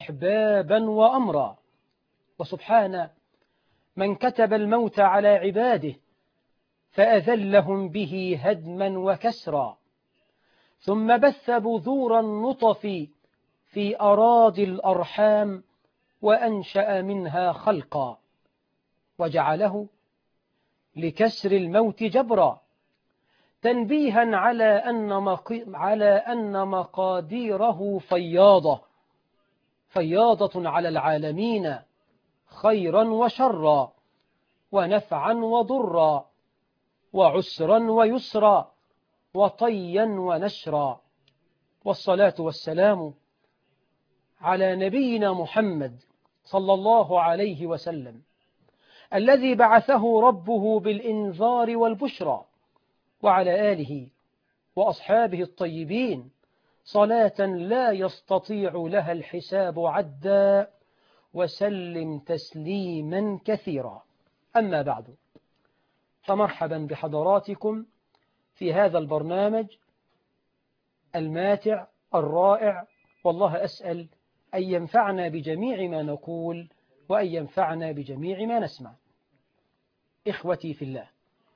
إحبابا وأمرا وسبحان من كتب الموت على عباده فأذلهم به هدما وكسرا ثم بث بذور النطف في أراضي الأرحام وأنشأ منها خلقا وجعله لكسر الموت جبرا تنبيها على أن, على أن مقاديره فياضة فياضة على العالمين خيرا وشرا ونفعا وضرا وعسرا ويسرا وطيا ونشرا والصلاة والسلام على نبينا محمد صلى الله عليه وسلم الذي بعثه ربه بالإنذار والبشرى وعلى آله وأصحابه الطيبين صلاة لا يستطيع لها الحساب عدا وسلم تسليما كثيرا أما بعد فمرحبا بحضراتكم في هذا البرنامج الماتع الرائع والله أسأل أن ينفعنا بجميع ما نقول وأن ينفعنا بجميع ما نسمع إخوتي في الله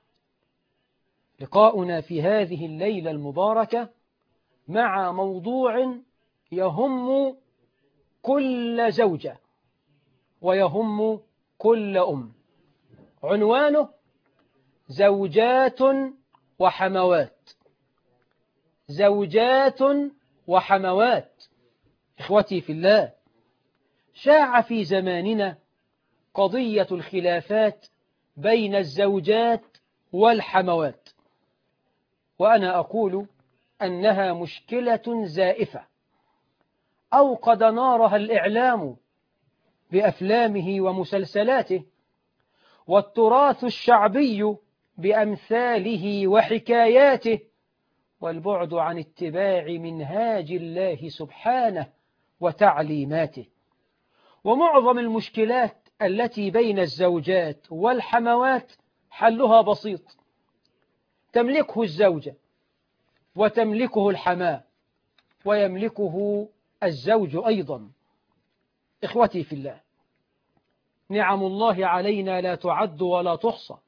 لقاؤنا في هذه الليلة المباركة مع موضوع يهم كل زوجة ويهم كل أم عنوانه زوجات وحموات زوجات وحموات إخوتي في الله شاع في زماننا قضية الخلافات بين الزوجات والحموات وأنا أقول أنها مشكلة زائفة أوقد نارها الإعلام بأفلامه ومسلسلاته والتراث الشعبي بأمثاله وحكاياته والبعد عن اتباع منهاج الله سبحانه وتعليماته ومعظم المشكلات التي بين الزوجات والحموات حلها بسيط تملكه الزوجة وتملكه الحماة ويملكه الزوج أيضا إخوتي في الله نعم الله علينا لا تعد ولا تحصى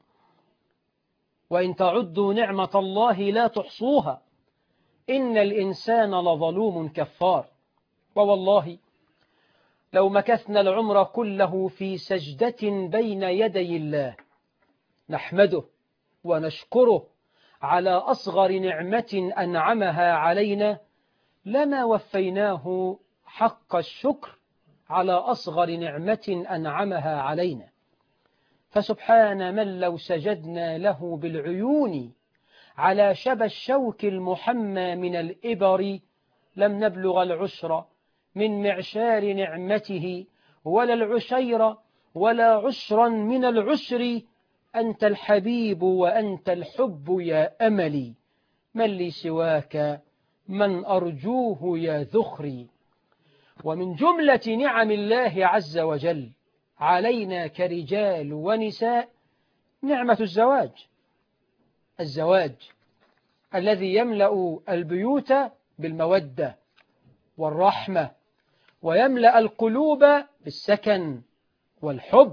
وإن تعدوا نعمة الله لا تحصوها إن الإنسان لظلوم كفار ووالله لو مكثنا العمر كله في سجدة بين يدي الله نحمده ونشكره على أصغر نعمة أنعمها علينا لما وفيناه حق الشكر على أصغر نعمة أنعمها علينا فسبحان من لو سجدنا له بالعيون على شبى الشوك المحمى من الإبر لم نبلغ العشر من معشار نعمته ولا العشير ولا عشرا من العشر أنت الحبيب وأنت الحب يا أملي من لي سواك من أرجوه يا ذخري ومن جملة نعم الله عز وجل علينا كرجال ونساء نعمة الزواج الزواج الذي يملأ البيوت بالمودة والرحمة ويملأ القلوب بالسكن والحب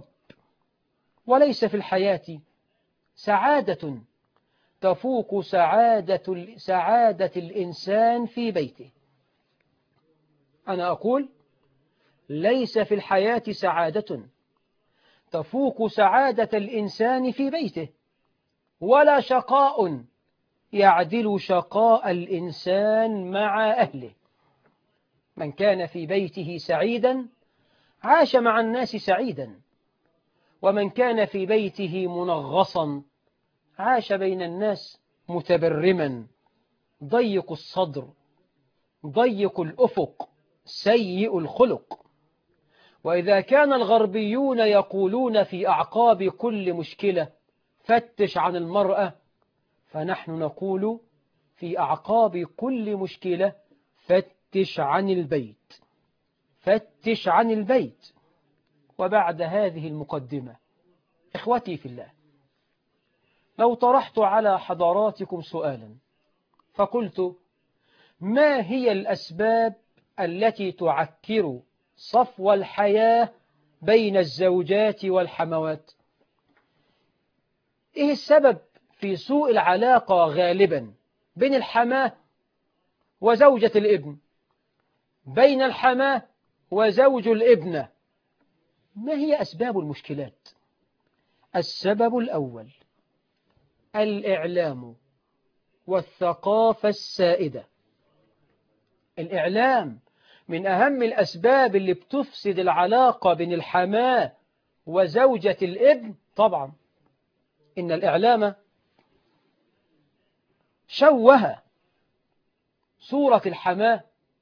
وليس في الحياة سعادة تفوق سعادة, سعادة الإنسان في بيته أنا أقول ليس في الحياة سعادة تفوق سعادة الإنسان في بيته ولا شقاء يعدل شقاء الإنسان مع أهله من كان في بيته سعيدا عاش مع الناس سعيدا ومن كان في بيته منغصا عاش بين الناس متبرما ضيق الصدر ضيق الأفق سيء الخلق وإذا كان الغربيون يقولون في أعقاب كل مشكلة فتش عن المرأة فنحن نقول في أعقاب كل مشكلة فتش عن البيت فتش عن البيت وبعد هذه المقدمة إخوتي في الله لو طرحت على حضراتكم سؤالا فقلت ما هي الأسباب التي تعكر صفو الحياة بين الزوجات والحموات إيه السبب في سوء العلاقة غالبا بين الحماة وزوجة الابن بين الحماة وزوج الابنة ما هي أسباب المشكلات السبب الأول الإعلام والثقافة السائدة الإعلام من أهم الأسباب اللي بتفسد العلاقة بين الحماة وزوجة الابن طبعا إن الإعلام شوه صورة الحماة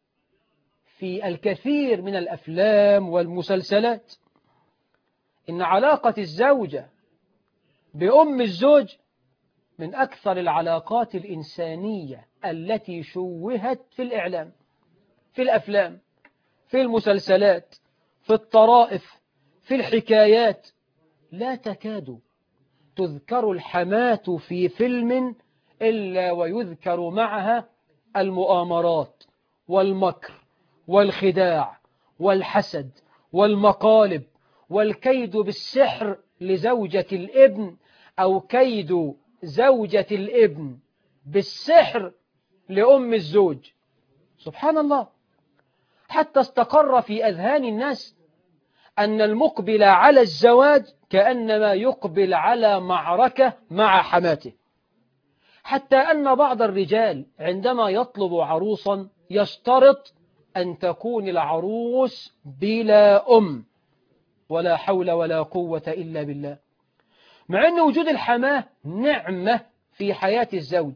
في الكثير من الأفلام والمسلسلات إن علاقة الزوجة بأم الزوج من أكثر العلاقات الإنسانية التي شوهت في الإعلام في الأفلام في المسلسلات في الطرائف في الحكايات لا تكاد تذكر الحماة في فيلم إلا ويذكر معها المؤامرات والمكر والخداع والحسد والمقالب والكيد بالسحر لزوجة الابن أو كيد زوجة الابن بالسحر لأم الزوج سبحان الله حتى استقر في أذهان الناس أن المقبل على الزواج كأنما يقبل على معركة مع حماته حتى أن بعض الرجال عندما يطلب عروسا يشترط أن تكون العروس بلا أم ولا حول ولا قوة إلا بالله مع أن وجود الحماة نعمة في حياة الزوج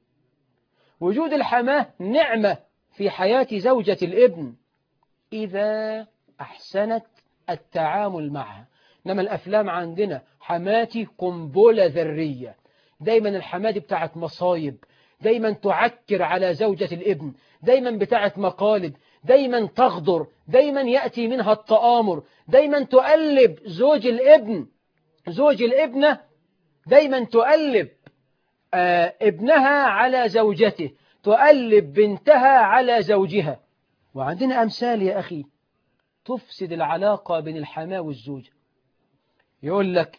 وجود الحماة نعمة في حياة زوجة الابن إذا أحسنت التعامل معها إنما الأفلام عندنا حماتي قنبلة ذرية دايما الحماة بتاعت مصايب دايما تعكر على زوجة الابن دايما بتاعت مقالب دايما تغدر دايما يأتي منها التآمر دايما تؤلب زوج الابن زوج الابنة دايما تؤلب آه ابنها على زوجته تؤلب بنتها على زوجها وعندنا أمثال يا أخي تفسد العلاقة بين الحماة والزوج يقول لك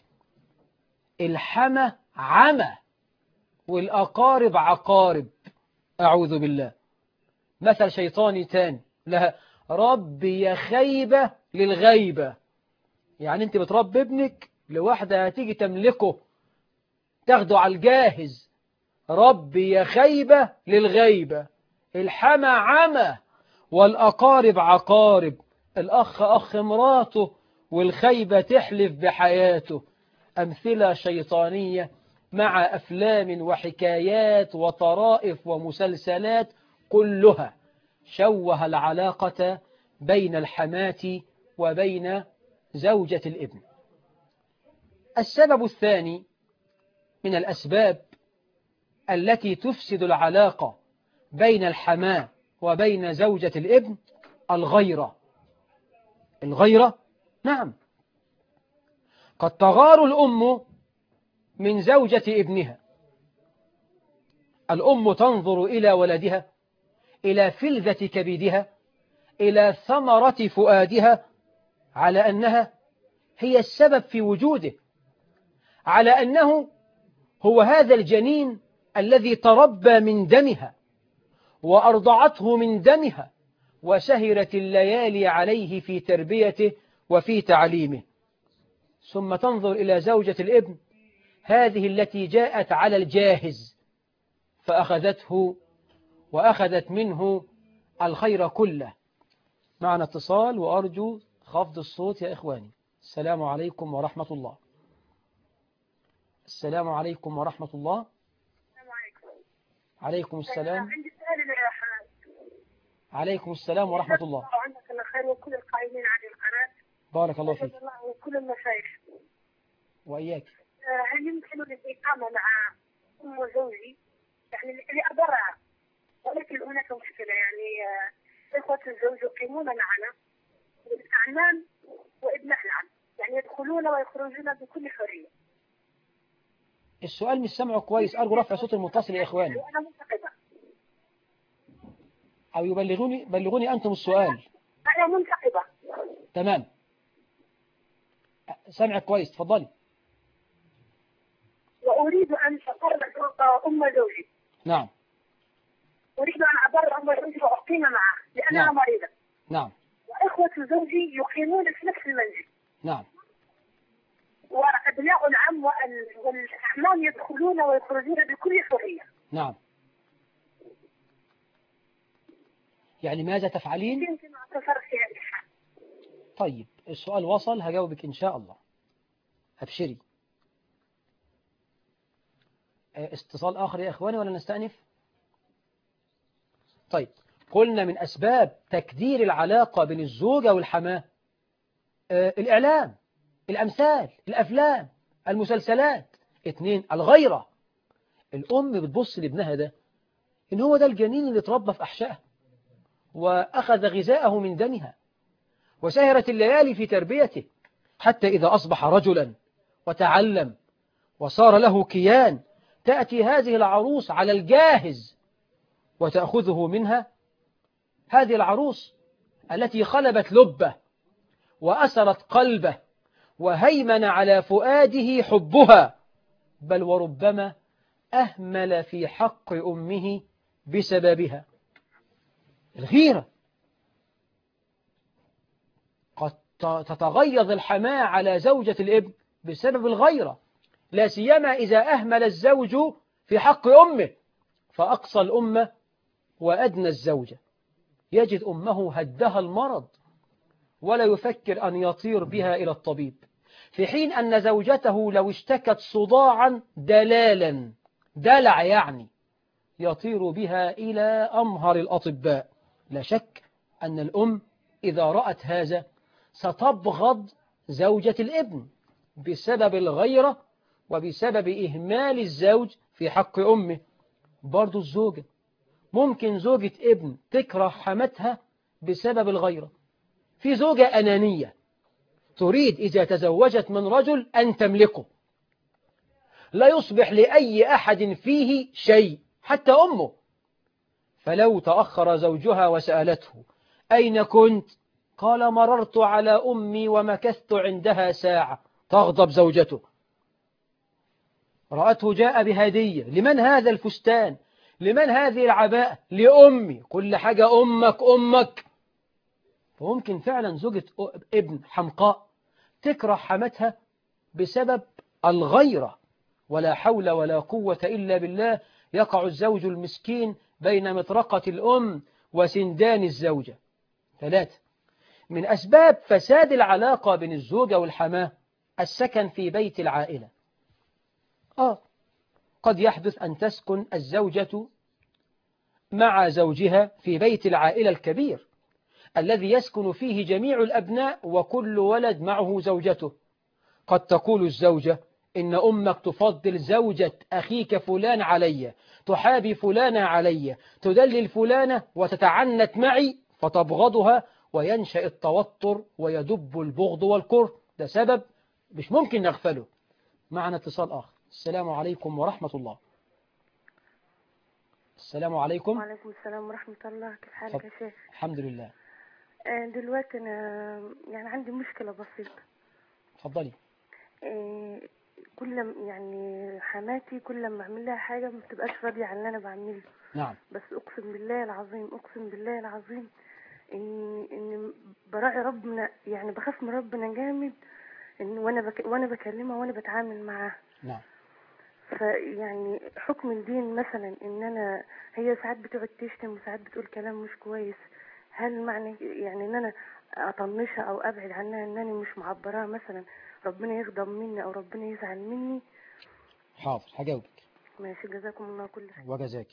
الحمى عمى والأقارب عقارب أعوذ بالله مثل شيطاني تاني لها ربي يا خيبة للغيبة يعني انت بتربي ابنك لواحدة هتيجي تملكه تاخده على الجاهز ربي يا خيبة للغيبة الحمى عمى والأقارب عقارب الأخ أخ مراته والخيبة تحلف بحياته أمثلة شيطانية مع أفلام وحكايات وطرائف ومسلسلات كلها شوه العلاقة بين الحماة وبين زوجة الابن السبب الثاني من الأسباب التي تفسد العلاقة بين الحماة وبين زوجة الابن الغيرة الغيرة نعم قد تغار الأم من زوجة ابنها الأم تنظر إلى ولدها إلى فلذة كبدها إلى ثمرة فؤادها على أنها هي السبب في وجوده على أنه هو هذا الجنين الذي تربى من دمها وأرضعته من دمها وسهرت الليالي عليه في تربيته وفي تعليمه ثم تنظر إلى زوجة الابن هذه التي جاءت على الجاهز فأخذته وأخذت منه الخير كله معنا اتصال وأرجو خفض الصوت يا إخواني السلام عليكم ورحمة الله السلام عليكم ورحمة الله عليكم السلام عندي سؤال يا عليكم السلام ورحمة الله وعندك الخير وكل القائمين على القناة بارك الله فيك الله وكل المشايخ وإياك آه، هل يمكن الإقامة مع أم وزوجي يعني لأضرها ولكن هناك مشكلة يعني آه، إخوة الزوج يقيمون معنا بالأعمام وابن العم يعني يدخلون ويخرجون بكل حرية السؤال مش سمعه كويس أرجو رفع صوت المتصل يا إخواني وأنا منتقبة أو يبلغوني بلغوني أنتم السؤال أنا منتقبة تمام سامعك كويس تفضلي وأريد أن أبرر أم زوجي نعم أريد أن أبرر أم زوجي وأقيم معه لأنها نعم. مريضة نعم وإخوة زوجي يقيمون في نفس المنزل نعم وأبناء العم وال- والأعمام يدخلون ويخرجون بكل حرية نعم يعني ماذا تفعلين يمكن أن أتصرف في هذه الحال طيب السؤال وصل هجاوبك إن شاء الله أبشري آه، اتصال آخر يا إخواني ولا نستأنف طيب قلنا من أسباب تكدير العلاقة بين الزوجة والحماة آه، الإعلام الأمثال الأفلام المسلسلات اثنين الغيرة الأم بتبص لابنها ده إن هو ده الجنين اللي اتربى في أحشائها وأخذ غذاءه من دمها وسهرت الليالي في تربيته حتى إذا أصبح رجلا وتعلم وصار له كيان تأتي هذه العروس على الجاهز وتأخذه منها هذه العروس التي خلبت لبه وأسرت قلبه وهيمن على فؤاده حبها بل وربما أهمل في حق أمه بسببها الغيرة قد ت- تتغيظ الحماة على زوجة الابن بسبب الغيرة لا سيما إذا أهمل الزوج في حق أمه فأقصى الأمة وأدنى الزوجة يجد أمه هدها المرض ولا يفكر أن يطير بها إلى الطبيب في حين أن زوجته لو اشتكت صداعا دلالا دلع يعني يطير بها إلى أمهر الأطباء لا شك أن الأم إذا رأت هذا ستبغض زوجة الابن بسبب الغيرة وبسبب إهمال الزوج في حق أمه برضو الزوجة ممكن زوجة ابن تكره حمتها بسبب الغيرة في زوجة أنانية تريد إذا تزوجت من رجل أن تملكه لا يصبح لأي أحد فيه شيء حتى أمه فلو تأخر زوجها وسألته أين كنت؟ قال مررت على أمي ومكثت عندها ساعة تغضب زوجته رأته جاء بهدية لمن هذا الفستان؟ لمن هذه العباءة؟ لأمي كل حاجة أمك أمك فممكن فعلا زوجة ابن حمقاء تكره حمتها بسبب الغيرة ولا حول ولا قوة إلا بالله يقع الزوج المسكين بين مطرقة الأم وسندان الزوجة ثلاثة من أسباب فساد العلاقة بين الزوجة والحماة السكن في بيت العائلة آه قد يحدث أن تسكن الزوجة مع زوجها في بيت العائلة الكبير الذي يسكن فيه جميع الأبناء وكل ولد معه زوجته قد تقول الزوجة إن أمك تفضل زوجة أخيك فلان علي تحابي فلانة علي تدلل فلانة وتتعنت معي فتبغضها وينشأ التوتر ويدب البغض والكره ده سبب مش ممكن نغفله معنا اتصال آخر السلام عليكم ورحمة الله السلام عليكم وعليكم السلام ورحمة الله كيف حالك يا شيخ الحمد لله آه، دلوقتي أنا يعني عندي مشكلة بسيطة تفضلي آه، كل م- يعني حماتي كل ما أعمل لها حاجة ما بتبقاش راضية عن اللي أنا بعمله نعم بس أقسم بالله العظيم أقسم بالله العظيم إن إن براعي ربنا يعني بخاف من ربنا جامد إن وأنا بك وأنا بكلمها وأنا بتعامل معاها نعم فيعني حكم الدين مثلا ان انا هي ساعات بتقعد تشتم وساعات بتقول كلام مش كويس هل معنى يعني ان انا اطنشها او ابعد عنها ان انا مش معبراها مثلا ربنا يغضب مني او ربنا يزعل مني حاضر هجاوبك ماشي جزاكم الله كل خير وجزاك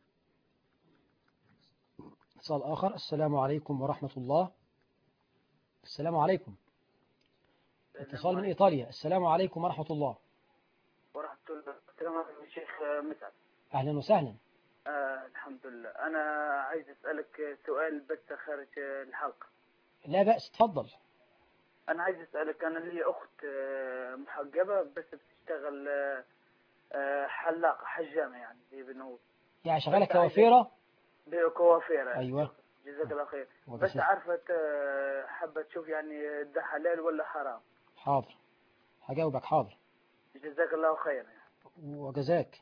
اتصال آخر السلام عليكم ورحمة الله السلام عليكم اتصال من إيطاليا السلام عليكم ورحمة الله ورحمة الله السلام عليكم الشيخ مسعد أهلا وسهلا آه الحمد لله أنا عايز أسألك سؤال بس خارج الحلقة لا بأس تفضل أنا عايز أسألك أنا لي أخت آه، محجبة بس بتشتغل آه، آه، حلاقة حجامة يعني زي بنقول يعني شغالة كوافيرة كوافيرة أيوة جزاك الله خير بس وجزاك. عارفة آه، حابة تشوف يعني ده حلال ولا حرام حاضر هجاوبك حاضر جزاك الله خير وجزاك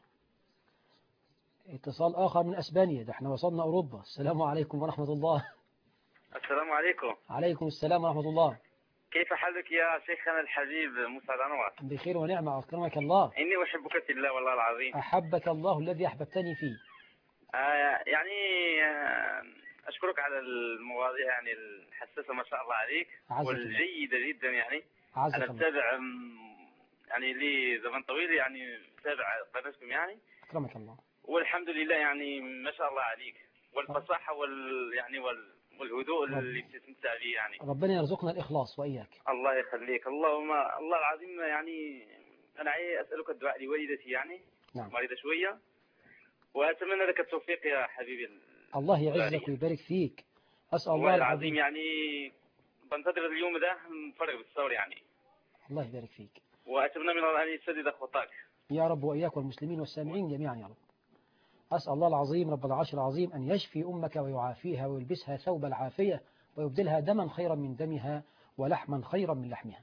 اتصال آخر من أسبانيا ده احنا وصلنا أوروبا السلام عليكم ورحمة الله السلام عليكم عليكم السلام ورحمة الله كيف حالك يا شيخنا الحبيب مسعد أنور بخير ونعمة أكرمك الله إني أحبك في الله والله العظيم أحبك الله الذي أحببتني فيه آه يعني آه أشكرك على المواضيع يعني الحساسة ما شاء الله عليك أعزك الله. والجيدة جدا يعني أعزك أنا الله أتابع أم، يعني لي زمن طويل يعني أتابع قناتكم يعني أكرمك الله والحمد لله يعني ما شاء الله عليك والفصاحة وال يعني وال والهدوء اللي بتستمتع به يعني ربنا يرزقنا الإخلاص وإياك الله يخليك اللهم الله العظيم يعني أنا عايز أسألك الدعاء لوالدتي يعني نعم مريضة شوية وأتمنى لك التوفيق يا حبيبي الله يعزك ويبارك فيك أسأل الله والله العظيم العظيم يعني بنتظر اليوم ده فرق بالصور يعني الله يبارك فيك وأتمنى من الله أن يسدد خطاك يا رب وإياك والمسلمين والسامعين جميعا يا رب أسأل الله العظيم رب العرش العظيم أن يشفي أمك ويعافيها ويلبسها ثوب العافية ويبدلها دما خيرا من دمها ولحما خيرا من لحمها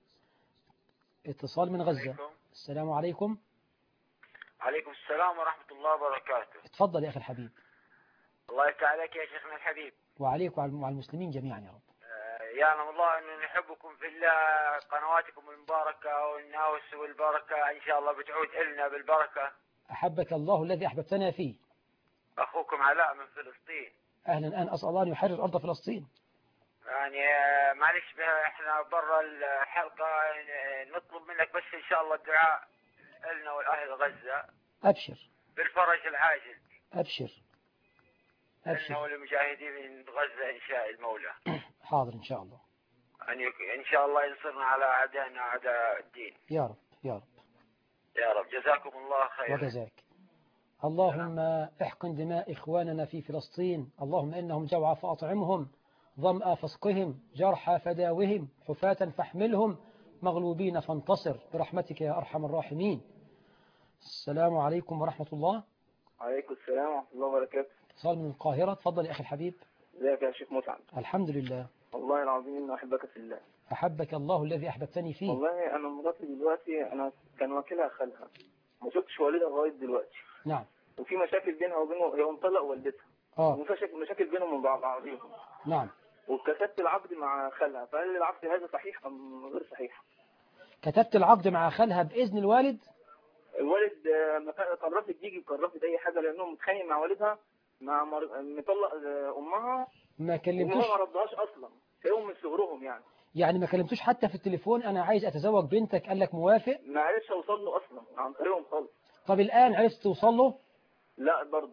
اتصال من غزة السلام عليكم عليكم السلام ورحمة الله وبركاته اتفضل يا أخي الحبيب الله يفتح عليك يا شيخنا الحبيب وعليك وعلى وعلى المسلمين جميعا يا رب آه، يعلم الله أننا نحبكم في الله قنواتكم المباركة والناوس والبركة إن شاء الله بتعود إلنا بالبركة أحبك الله الذي أحببتنا فيه أخوكم علاء من فلسطين أهلا الآن أسأل الله أن يحرر أرض فلسطين يعني آه، معلش بها احنا برا الحلقة آه، نطلب منك بس إن شاء الله الدعاء إلنا والأهل غزة أبشر بالفرج العاجل أبشر إلنا أبشر وللمجاهدين من غزة إن شاء المولى حاضر إن شاء الله أن يك... إن شاء الله ينصرنا على أعدائنا أعداء الدين يا رب يا رب يا رب جزاكم الله خيرا وجزاك اللهم احقن دماء إخواننا في فلسطين اللهم إنهم جوعى فأطعمهم ظمأ فاسقهم جرحى فداوهم حفاة فاحملهم مغلوبين فانتصر برحمتك يا أرحم الراحمين السلام عليكم ورحمة الله عليكم السلام ورحمة الله وبركاته اتصال من القاهرة تفضل يا أخي الحبيب ازيك يا شيخ مسعد الحمد لله والله العظيم إني أحبك في الله أحبك الله الذي أحببتني فيه والله أنا مراتي دلوقتي أنا كان واكلها خالها ما شفتش والدها لغاية دلوقتي نعم وفي مشاكل بينها وبينه هي مطلق والدتها آه وفي شك- مشاكل بينهم وبين بعضهم نعم وكتبت العقد مع خالها فهل العقد هذا صحيح أم غير صحيح؟ كتبت العقد مع خالها بإذن الوالد الوالد آه، ما كان- كان رافض يجي كان رافض أي حاجة لأنه متخانق مع والدها مع مر... مطلق آه، أمها ما وهو كلمتوش ما ردهاش أصلا تلاقيهم من صغرهم يعني يعني ما كلمتوش حتى في التليفون أنا عايز أتزوج بنتك قال لك موافق ما عرفش أوصل له أصلا عن طريقهم خالص طب الآن عرفت توصل له لا برضه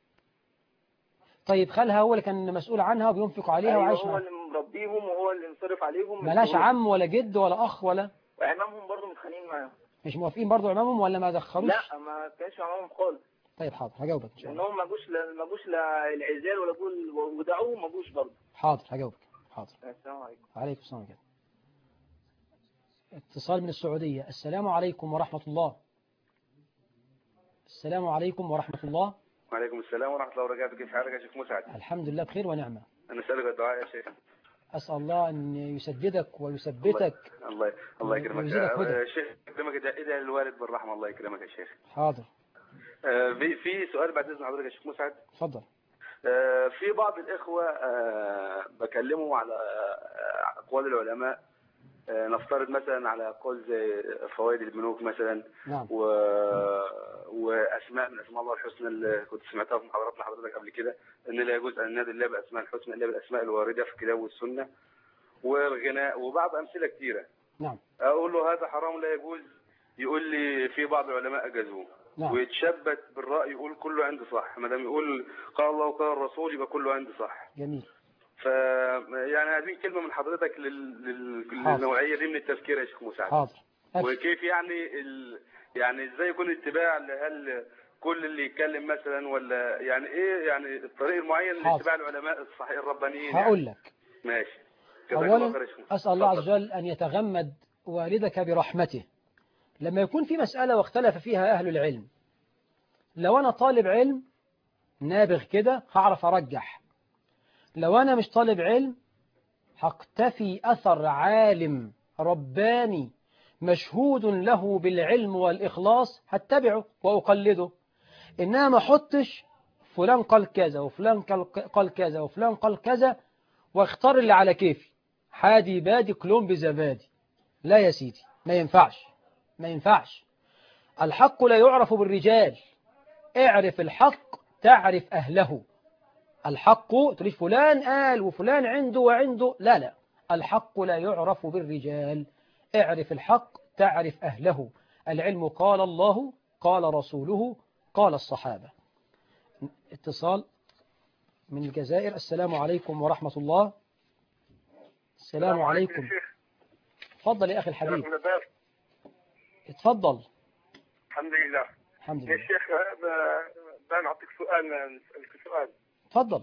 طيب خالها هو اللي كان مسؤول عنها وبينفق عليها أيوة وعايش هو معاها اللي مربيهم وهو اللي مصرف عليهم من ملاش صغرهم. عم ولا جد ولا أخ ولا وعمامهم برضه متخانقين معاهم مش موافقين برضو عمامهم ولا ما دخلوش لا ما كانش معاهم خالص طيب حاضر هجاوبك إن شاء الله لأنهم ما جوش لا ما جوش لا العزال ولا جول ودعوه ما جوش برضه حاضر هجاوبك حاضر السلام عليكم عليكم السلام عليكم اتصال من السعودية السلام عليكم ورحمة الله السلام عليكم ورحمة الله وعليكم السلام ورحمة الله وبركاته كيف حالك يا شيخ مسعد الحمد لله بخير ونعمة أنا أسألك الدعاء يا شيخ أسأل الله أن يسددك ويثبتك الله الله يكرمك ويزيدك هدى. آه، شيخ يكرمك ادعي ادعي للوالد بالرحمة الله يكرمك يا شيخ حاضر آه، في في سؤال بعد إذن حضرتك يا شيخ مسعد تفضل آه، في بعض الإخوة آه، بكلموا على آه، أقوال العلماء آه، نفترض مثلا على قول زي فوائد البنوك مثلا نعم و... واسماء من اسماء الله الحسنى اللي كنت سمعتها من حضراتنا حضرتك قبل كده ان لا يجوز ان نادي الله باسماء الحسنى الا بالاسماء الوارده في الكتاب والسنه والغناء وبعض امثله كثيره نعم اقول له هذا حرام لا يجوز يقول لي في بعض العلماء اجازوه نعم ويتشبت بالراي يقول كله عندي صح ما دام يقول قال الله وقال الرسول يبقى كله عندي صح جميل ف يعني هذه كلمه من حضرتك لل... لل... حاضر. للنوعيه دي من التفكير يا شيخ مساعد حاضر أبشر. وكيف يعني ال... يعني ازاي يكون اتباع هل كل اللي يتكلم مثلا ولا يعني ايه يعني الطريق المعين حاضر. لاتباع العلماء الصحيح الربانيين هقول يعني. لك ماشي جزاك الله أولا خير يا شيخ. أسأل الله عز اتفضل. وجل أن يتغمد والدك برحمته لما يكون في مسألة واختلف فيها أهل العلم لو أنا طالب علم نابغ كده هعرف أرجح لو أنا مش طالب علم هقتفي أثر عالم رباني مشهود له بالعلم والإخلاص هتبعه وأقلده إنما ما أحطش فلان قال كذا وفلان قال- قال كذا وفلان قال كذا واختار اللي على كيفي حادي بادي كلوم بزبادي لا يا سيدي ما ينفعش ما ينفعش الحق لا يعرف بالرجال اعرف الحق تعرف أهله الحق تقوليش فلان قال وفلان عنده وعنده لا لا الحق لا يعرف بالرجال اعرف الحق تعرف أهله العلم قال الله قال رسوله قال الصحابة اتصال من الجزائر السلام عليكم ورحمة الله السلام عليكم تفضل يا أخي الحبيب اتفضل الحمد لله الحمد يا لله شيخ ب- بنعطيك سؤال نسألك سؤال تفضل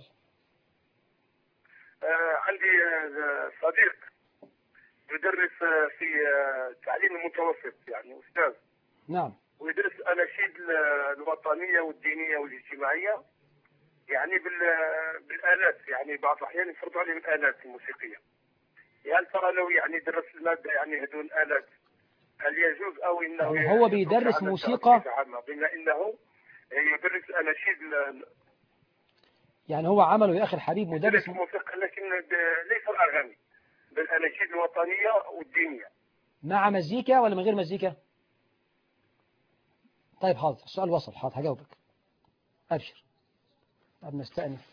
آه، عندي آه، صديق يدرس آه، في آه، التعليم المتوسط يعني أستاذ نعم ويدرس أناشيد ال- الوطنية والدينية والاجتماعية يعني بال- بالآلات يعني بعض الأحيان يفرضوا عليهم الآلات الموسيقية هل ترى لو يعني درس المادة يعني هذول الآلات هل يجوز أو إنه يعني هو يترك بيدرس على موسيقى؟ التعليم عامة، بما إنه يدرس أناشيد ال- يعني هو عمله يا أخي الحبيب يدرس مدرس موسيقى لكن ب- ليس الأغاني بالأناشيد الوطنية والدينية مع مزيكا ولا من غير مزيكا طيب حاضر السؤال وصل حاضر هجاوبك أبشر طب نستأنف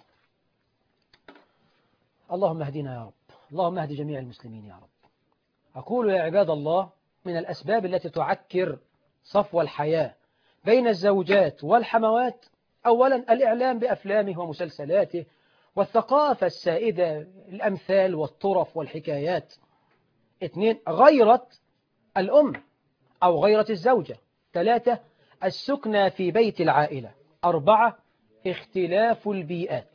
اللهم اهدنا يا رب اللهم اهد جميع المسلمين يا رب أقول يا عباد الله من الأسباب التي تعكر صفو الحياة بين الزوجات والحموات أولا الإعلام بأفلامه ومسلسلاته والثقافة السائدة الأمثال والطرف والحكايات اثنين غيرة الأم أو غيرة الزوجة ثلاثة السكنى في بيت العائلة أربعة اختلاف البيئات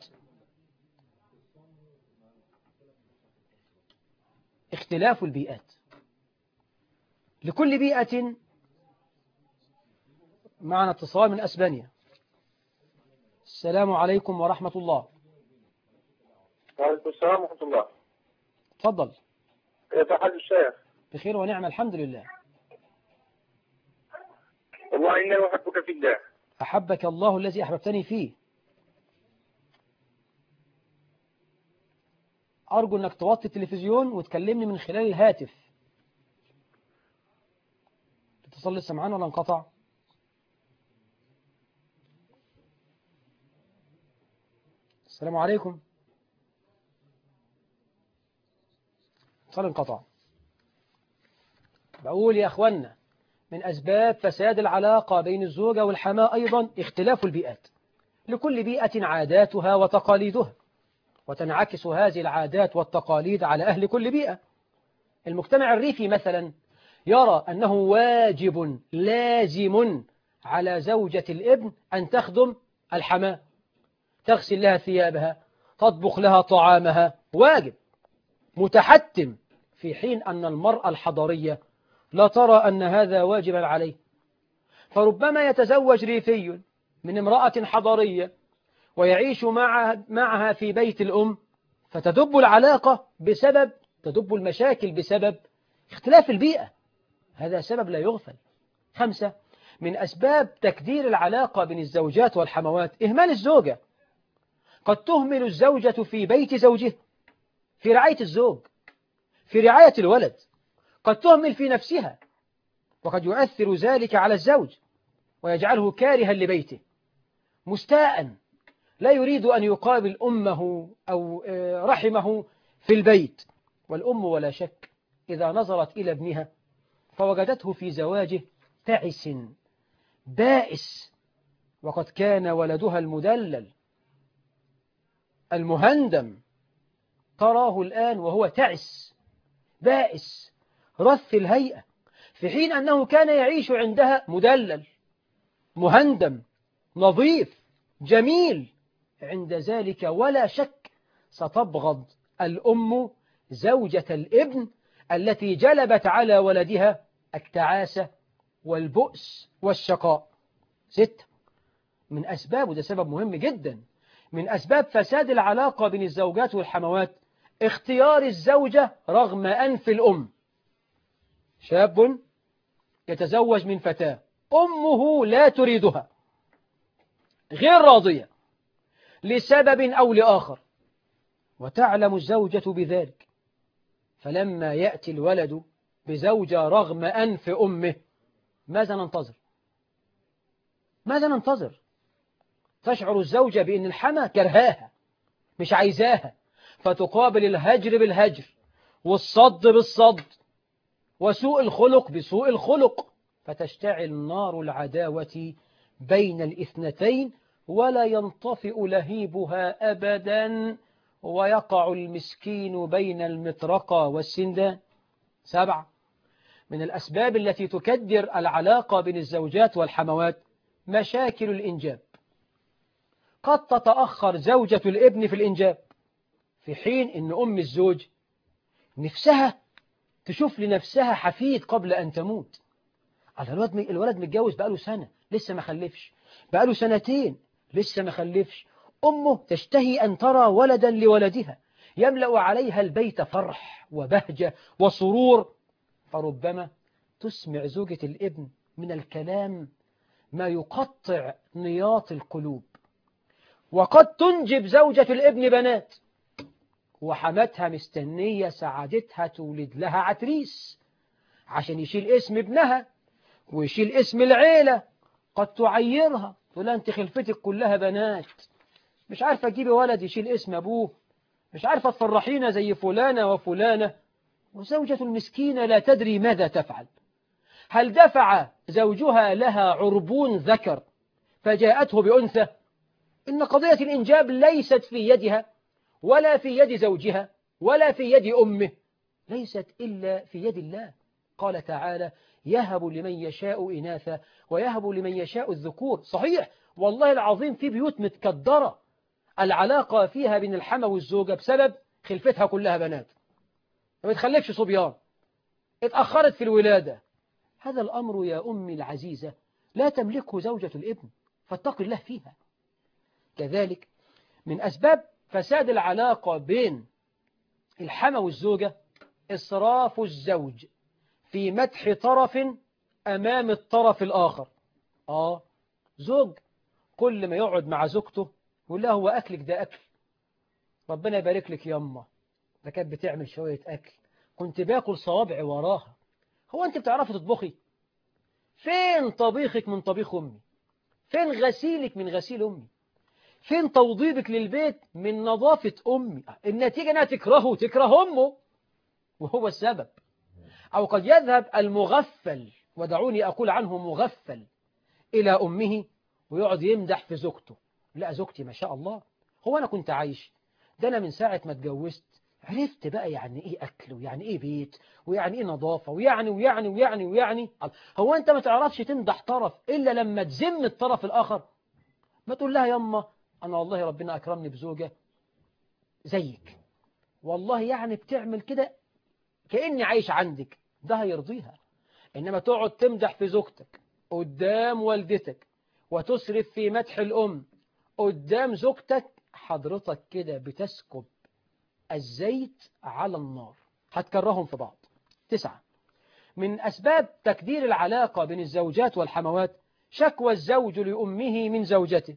اختلاف البيئات لكل بيئة معنا اتصال من أسبانيا السلام عليكم ورحمة الله وعليكم السلام ورحمة الله تفضل كيف حال الشيخ؟ بخير ونعمة الحمد لله والله إني أحبك في الله أحبك الله الذي أحببتني فيه أرجو أنك توطي التلفزيون وتكلمني من خلال الهاتف اتصل لسه معانا ولا انقطع السلام عليكم اتصال انقطع بقول يا أخوانا من أسباب فساد العلاقة بين الزوجة والحماة أيضا اختلاف البيئات لكل بيئة عاداتها وتقاليدها وتنعكس هذه العادات والتقاليد على أهل كل بيئة المجتمع الريفي مثلا يرى أنه واجب لازم على زوجة الابن أن تخدم الحماة تغسل لها ثيابها تطبخ لها طعامها واجب متحتم في حين أن المرأة الحضرية لا ترى أن هذا واجبا عليه فربما يتزوج ريفي من امرأة حضرية ويعيش معها, معها في بيت الأم فتدب العلاقة بسبب تدب المشاكل بسبب اختلاف البيئة هذا سبب لا يغفل خمسة من أسباب تكدير العلاقة بين الزوجات والحموات إهمال الزوجة قد تهمل الزوجة في بيت زوجها في رعاية الزوج في رعاية الولد قد تهمل في نفسها وقد يؤثر ذلك على الزوج ويجعله كارها لبيته مستاء لا يريد أن يقابل أمه أو رحمه في البيت والأم ولا شك إذا نظرت إلى ابنها فوجدته في زواجه تعس بائس وقد كان ولدها المدلل المهندم تراه الآن وهو تعس بائس رث الهيئة في حين أنه كان يعيش عندها مدلل مهندم نظيف جميل عند ذلك ولا شك ستبغض الأم زوجة الابن التي جلبت على ولدها التعاسة والبؤس والشقاء ستة من أسباب وده سبب مهم جدا من أسباب فساد العلاقة بين الزوجات والحموات اختيار الزوجة رغم أنف الأم شاب يتزوج من فتاة أمه لا تريدها غير راضية لسبب أو لآخر وتعلم الزوجة بذلك فلما يأتي الولد بزوجة رغم أنف أمه ماذا ننتظر ماذا ننتظر تشعر الزوجة بأن الحما كرهاها مش عايزاها فتقابل الهجر بالهجر والصد بالصد وسوء الخلق بسوء الخلق فتشتعل نار العداوة بين الاثنتين ولا ينطفئ لهيبها أبدا ويقع المسكين بين المطرقة والسندان سبعة من الأسباب التي تكدر العلاقة بين الزوجات والحموات مشاكل الإنجاب قد تتأخر زوجة الابن في الإنجاب في حين أن أم الزوج نفسها تشوف لنفسها حفيد قبل أن تموت الولد الولد متجوز بقاله سنة لسه ما خلفش بقاله سنتين لسه ما خلفش أمه تشتهي أن ترى ولدا لولدها يملأ عليها البيت فرح وبهجة وسرور فربما تسمع زوجة الابن من الكلام ما يقطع نياط القلوب وقد تنجب زوجة الابن بنات وحماتها مستنية سعادتها تولد لها عتريس عشان يشيل اسم ابنها ويشيل اسم العيلة قد تعيرها تقول أنت خلفتك كلها بنات مش عارفة تجيبي ولد يشيل اسم أبوه مش عارفة تفرحينا زي فلانة وفلانة وزوجة المسكينة لا تدري ماذا تفعل هل دفع زوجها لها عربون ذكر فجاءته بأنثى إن قضية الإنجاب ليست في يدها ولا في يد زوجها ولا في يد أمه ليست إلا في يد الله قال تعالى يهب لمن يشاء إناثا ويهب لمن يشاء الذكور صحيح والله العظيم في بيوت متكدرة العلاقة فيها بين الحما والزوجة بسبب خلفتها كلها بنات ما بتخلفش صبيان اتأخرت في الولادة هذا الأمر يا أمي العزيزة لا تملكه زوجة الابن فاتق الله فيها كذلك من أسباب فساد العلاقة بين الحما والزوجة إسراف الزوج في مدح طرف أمام الطرف الآخر آه زوج كل ما يقعد مع زوجته يقول لها هو أكلك ده أكل ربنا يبارك لك يما ده كانت بتعمل شوية أكل كنت باكل صوابعي وراها هو أنت بتعرفي تطبخي فين طبيخك من طبيخ أمي فين غسيلك من غسيل أمي فين توضيبك للبيت من نظافة أمي النتيجة أنها تكرهه تكره أمه وهو السبب أو قد يذهب المغفل ودعوني أقول عنه مغفل إلى أمه ويقعد يمدح في زوجته لا زوجتي ما شاء الله هو أنا كنت عايش ده أنا من ساعة ما اتجوزت عرفت بقى يعني إيه أكل ويعني إيه بيت ويعني إيه نظافة ويعني ويعني ويعني ويعني هو أنت ما تعرفش تمدح طرف إلا لما تزم الطرف الآخر ما تقول لها يما أنا والله ربنا أكرمني بزوجة زيك والله يعني بتعمل كده كأني عايش عندك ده هيرضيها إنما تقعد تمدح في زوجتك قدام والدتك وتسرف في مدح الأم قدام زوجتك حضرتك كده بتسكب الزيت على النار هتكرههم في بعض تسعة من أسباب تكدير العلاقة بين الزوجات والحموات شكوى الزوج لأمه من زوجته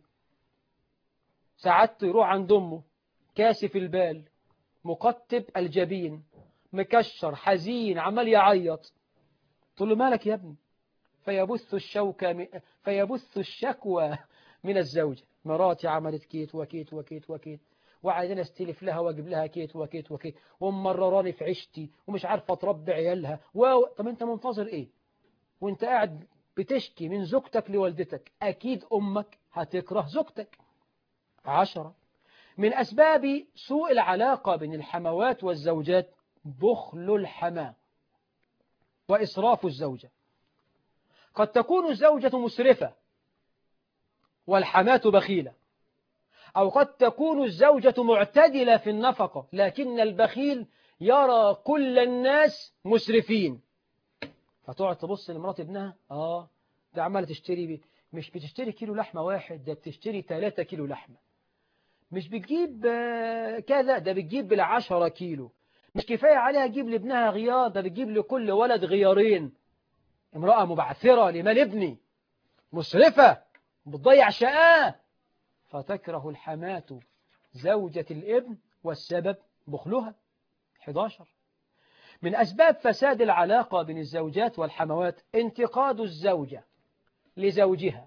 ساعات يروح عند أمه كاسف البال مقتب الجبين مكشر حزين عمال يعيط تقول له مالك يا ابني فيبث الشوكة م... فيبث الشكوى من الزوجة مراتي عملت كيت وكيت وكيت وكيت وعايزين استلف لها واجيب لها كيت وكيت وكيت ومرراني في عيشتي ومش عارفه تربي عيالها و... طب انت منتظر ايه وانت قاعد بتشكي من زوجتك لوالدتك اكيد امك هتكره زوجتك عشرة من أسباب سوء العلاقة بين الحموات والزوجات بخل الحماة وإسراف الزوجة قد تكون الزوجة مسرفة والحماة بخيلة أو قد تكون الزوجة معتدلة في النفقة لكن البخيل يرى كل الناس مسرفين فتقعد تبص لمرات ابنها آه ده عمالة تشتري بي. مش بتشتري كيلو لحمة واحد ده بتشتري ثلاثة كيلو لحمة مش بتجيب آه، كذا ده بتجيب بالعشرة كيلو مش كفاية عليها تجيب لابنها غيار ده بتجيب لكل ولد غيارين امرأة مبعثرة لمال ابني مسرفة بتضيع شقاه فتكره الحماة زوجة الابن والسبب بخلها 11 من أسباب فساد العلاقة بين الزوجات والحموات انتقاد الزوجة لزوجها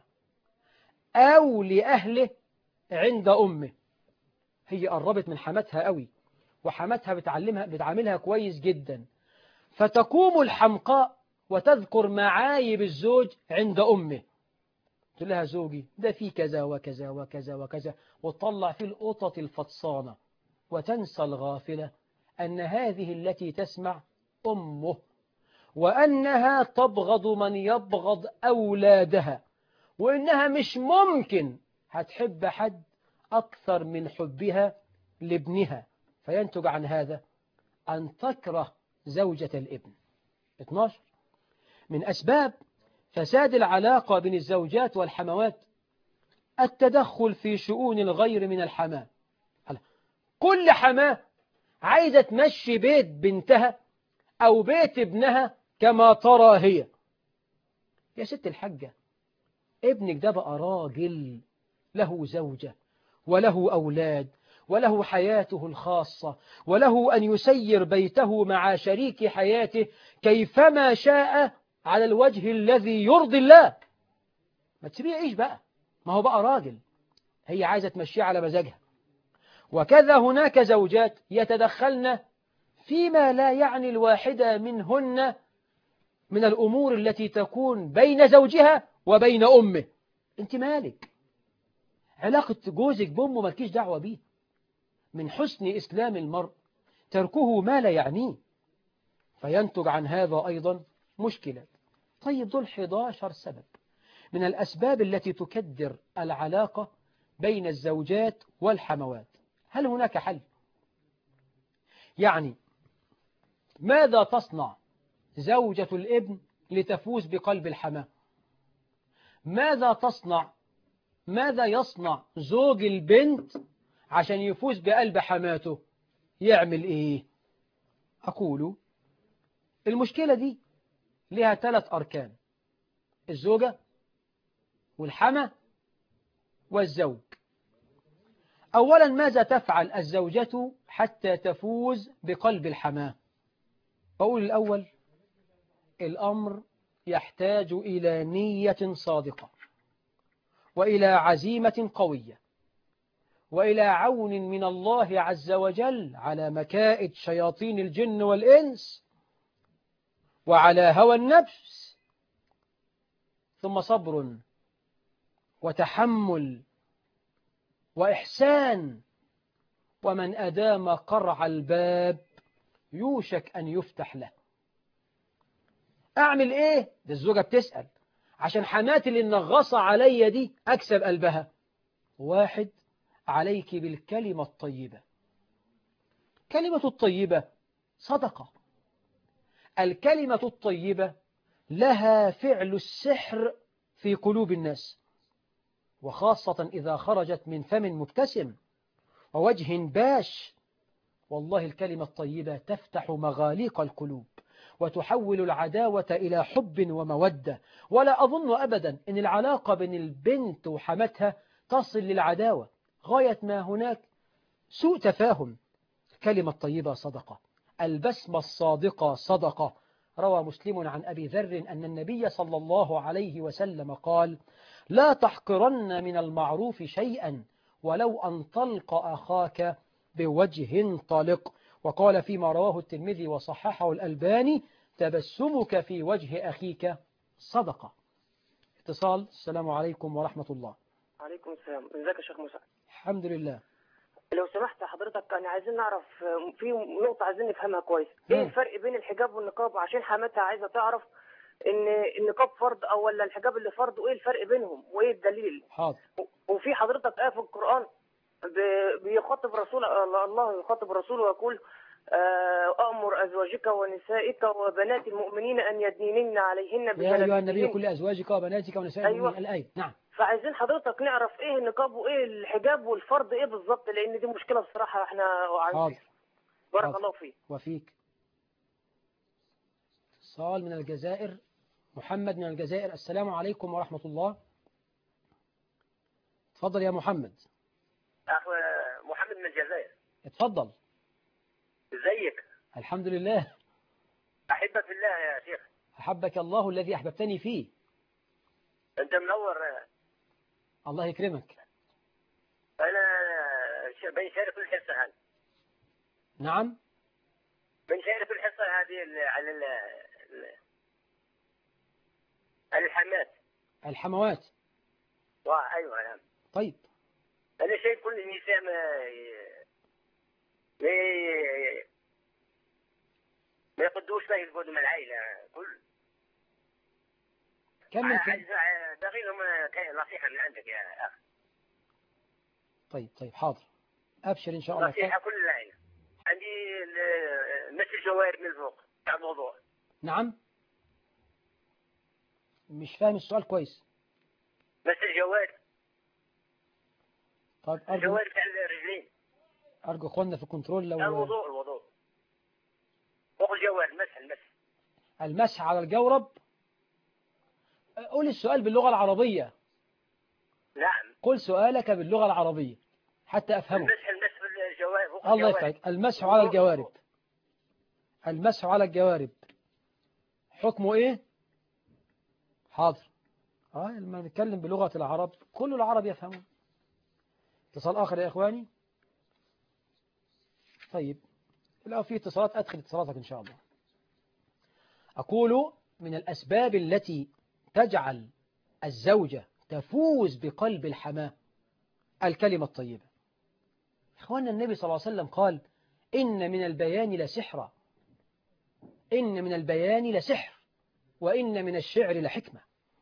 أو لأهله عند أمه هي قربت من حماتها قوي وحماتها بتعلمها بتعاملها كويس جدا فتقوم الحمقاء وتذكر معايب الزوج عند أمه تقول لها زوجي ده في كذا وكذا وكذا وكذا وتطلع في القطط الفطسانة وتنسى الغافلة أن هذه التي تسمع أمه وأنها تبغض من يبغض أولادها وإنها مش ممكن هتحب حد أكثر من حبها لابنها فينتج عن هذا أن تكره زوجة الابن 12 من أسباب فساد العلاقة بين الزوجات والحموات التدخل في شؤون الغير من الحماة كل حماة عايزة تمشي بيت بنتها أو بيت ابنها كما ترى هي يا ست الحجة ابنك ده بقى راجل له زوجة وله أولاد وله حياته الخاصة وله أن يسير بيته مع شريك حياته كيفما شاء على الوجه الذي يرضي الله ما تسيبيه يعيش بقى ما هو بقى راجل هي عايزة تمشيه على مزاجها وكذا هناك زوجات يتدخلن فيما لا يعني الواحدة منهن من الأمور التي تكون بين زوجها وبين أمه أنت مالك علاقة جوزك بأمه مالكيش دعوة بيه من حسن إسلام المرء تركه ما لا يعنيه فينتج عن هذا أيضا مشكلة طيب دول 11 سبب من الأسباب التي تكدر العلاقة بين الزوجات والحموات هل هناك حل؟ يعني ماذا تصنع زوجة الابن لتفوز بقلب الحماة ماذا تصنع ماذا يصنع زوج البنت عشان يفوز بقلب حماته يعمل ايه أقول المشكلة دي لها ثلاث أركان الزوجة والحمى والزوج أولا ماذا تفعل الزوجة حتى تفوز بقلب الحماة أقول الأول الأمر يحتاج إلى نية صادقة وإلى عزيمة قوية وإلى عون من الله عز وجل على مكائد شياطين الجن والإنس وعلى هوى النفس ثم صبر وتحمل وإحسان ومن أدام قرع الباب يوشك أن يفتح له أعمل إيه؟ ده الزوجة بتسأل عشان حماتي اللي نغصة عليا دي أكسب قلبها واحد عليك بالكلمة الطيبة كلمة الطيبة صدقة الكلمة الطيبة لها فعل السحر في قلوب الناس وخاصة إذا خرجت من فم مبتسم ووجه باش والله الكلمة الطيبة تفتح مغاليق القلوب وتحول العداوة إلى حب ومودة ولا أظن أبدا أن العلاقة بين البنت وحمتها تصل للعداوة غاية ما هناك سوء تفاهم الكلمة الطيبة صدقة البسمة الصادقة صدقة روى مسلم عن أبي ذر أن النبي صلى الله عليه وسلم قال لا تحقرن من المعروف شيئا ولو أن تلقى أخاك بوجه طلق وقال فيما رواه الترمذي وصححه الألباني تبسمك في وجه أخيك صدقة اتصال السلام عليكم ورحمة الله عليكم السلام ازيك يا شيخ مسعد الحمد لله لو سمحت حضرتك كان عايزين نعرف في نقطة عايزين نفهمها كويس ايه نعم. الفرق بين الحجاب والنقاب عشان حماتها عايزة تعرف ان النقاب فرض او ولا الحجاب اللي فرض وايه الفرق بينهم وايه الدليل حاضر وفي حضرتك آية في القرآن ب- بيخاطب رسول الله يخاطب رسوله ويقول آه، أمر أزواجك ونسائك وبنات المؤمنين أن يدينن عليهن يا أيها النبي بجلابيبهن كل أزواجك وبناتك ونساء أيوة. المؤمنين الآية نعم فعايزين حضرتك نعرف ايه النقاب وايه الحجاب والفرض ايه بالظبط لان دي مشكله بصراحه احنا واقعين حاضر فيها بارك حاضر. الله فيك وفيك اتصال من الجزائر محمد من الجزائر السلام عليكم ورحمة الله اتفضل يا محمد أخ محمد من الجزائر اتفضل ازيك الحمد لله أحبك في الله يا شيخ أحبك الله الذي أحببتني فيه أنت منور الله يكرمك أنا ش- بنشارك الحصة هذه نعم بنشارك الحصة هذه ال- على ال- ال- الحمات الحموات وا- أيوة نعم طيب أنا شايف كل النساء ما ي- ما ي- ما يقدوش ما يقعدوا مع العائلة كل كمل كمل عايز باغي لهم كاين نصيحة من عندك يا أخ طيب طيب حاضر أبشر إن شاء الله نصيحة كل العائلة عندي ال- مس الجوارب من الفوق تاع الموضوع نعم مش فاهم السؤال كويس مس الجوارب طيب أرجو الجوارب تاع الرجلين أرجو أخواننا في الكنترول لو الوضوء الوضوء فوق الجوارب مسح المسح المسح على الجورب قول السؤال باللغة العربية نعم قل سؤالك باللغة العربية حتى أفهمه المسح المسح في الجوارب فوق الله الجوارب يسعدك المسح على الجوارب المسح على الجوارب حكمه إيه حاضر آه لما نتكلم بلغة العرب كل العرب يفهمون اتصال آخر يا إخواني طيب لو في اتصالات أدخل اتصالاتك إن شاء الله أقول من الأسباب التي تجعل الزوجة تفوز بقلب الحماة الكلمة الطيبة إخواننا النبي صلى الله عليه وسلم قال إن من البيان لسحرا إن من البيان لسحر وإن من الشعر لحكمة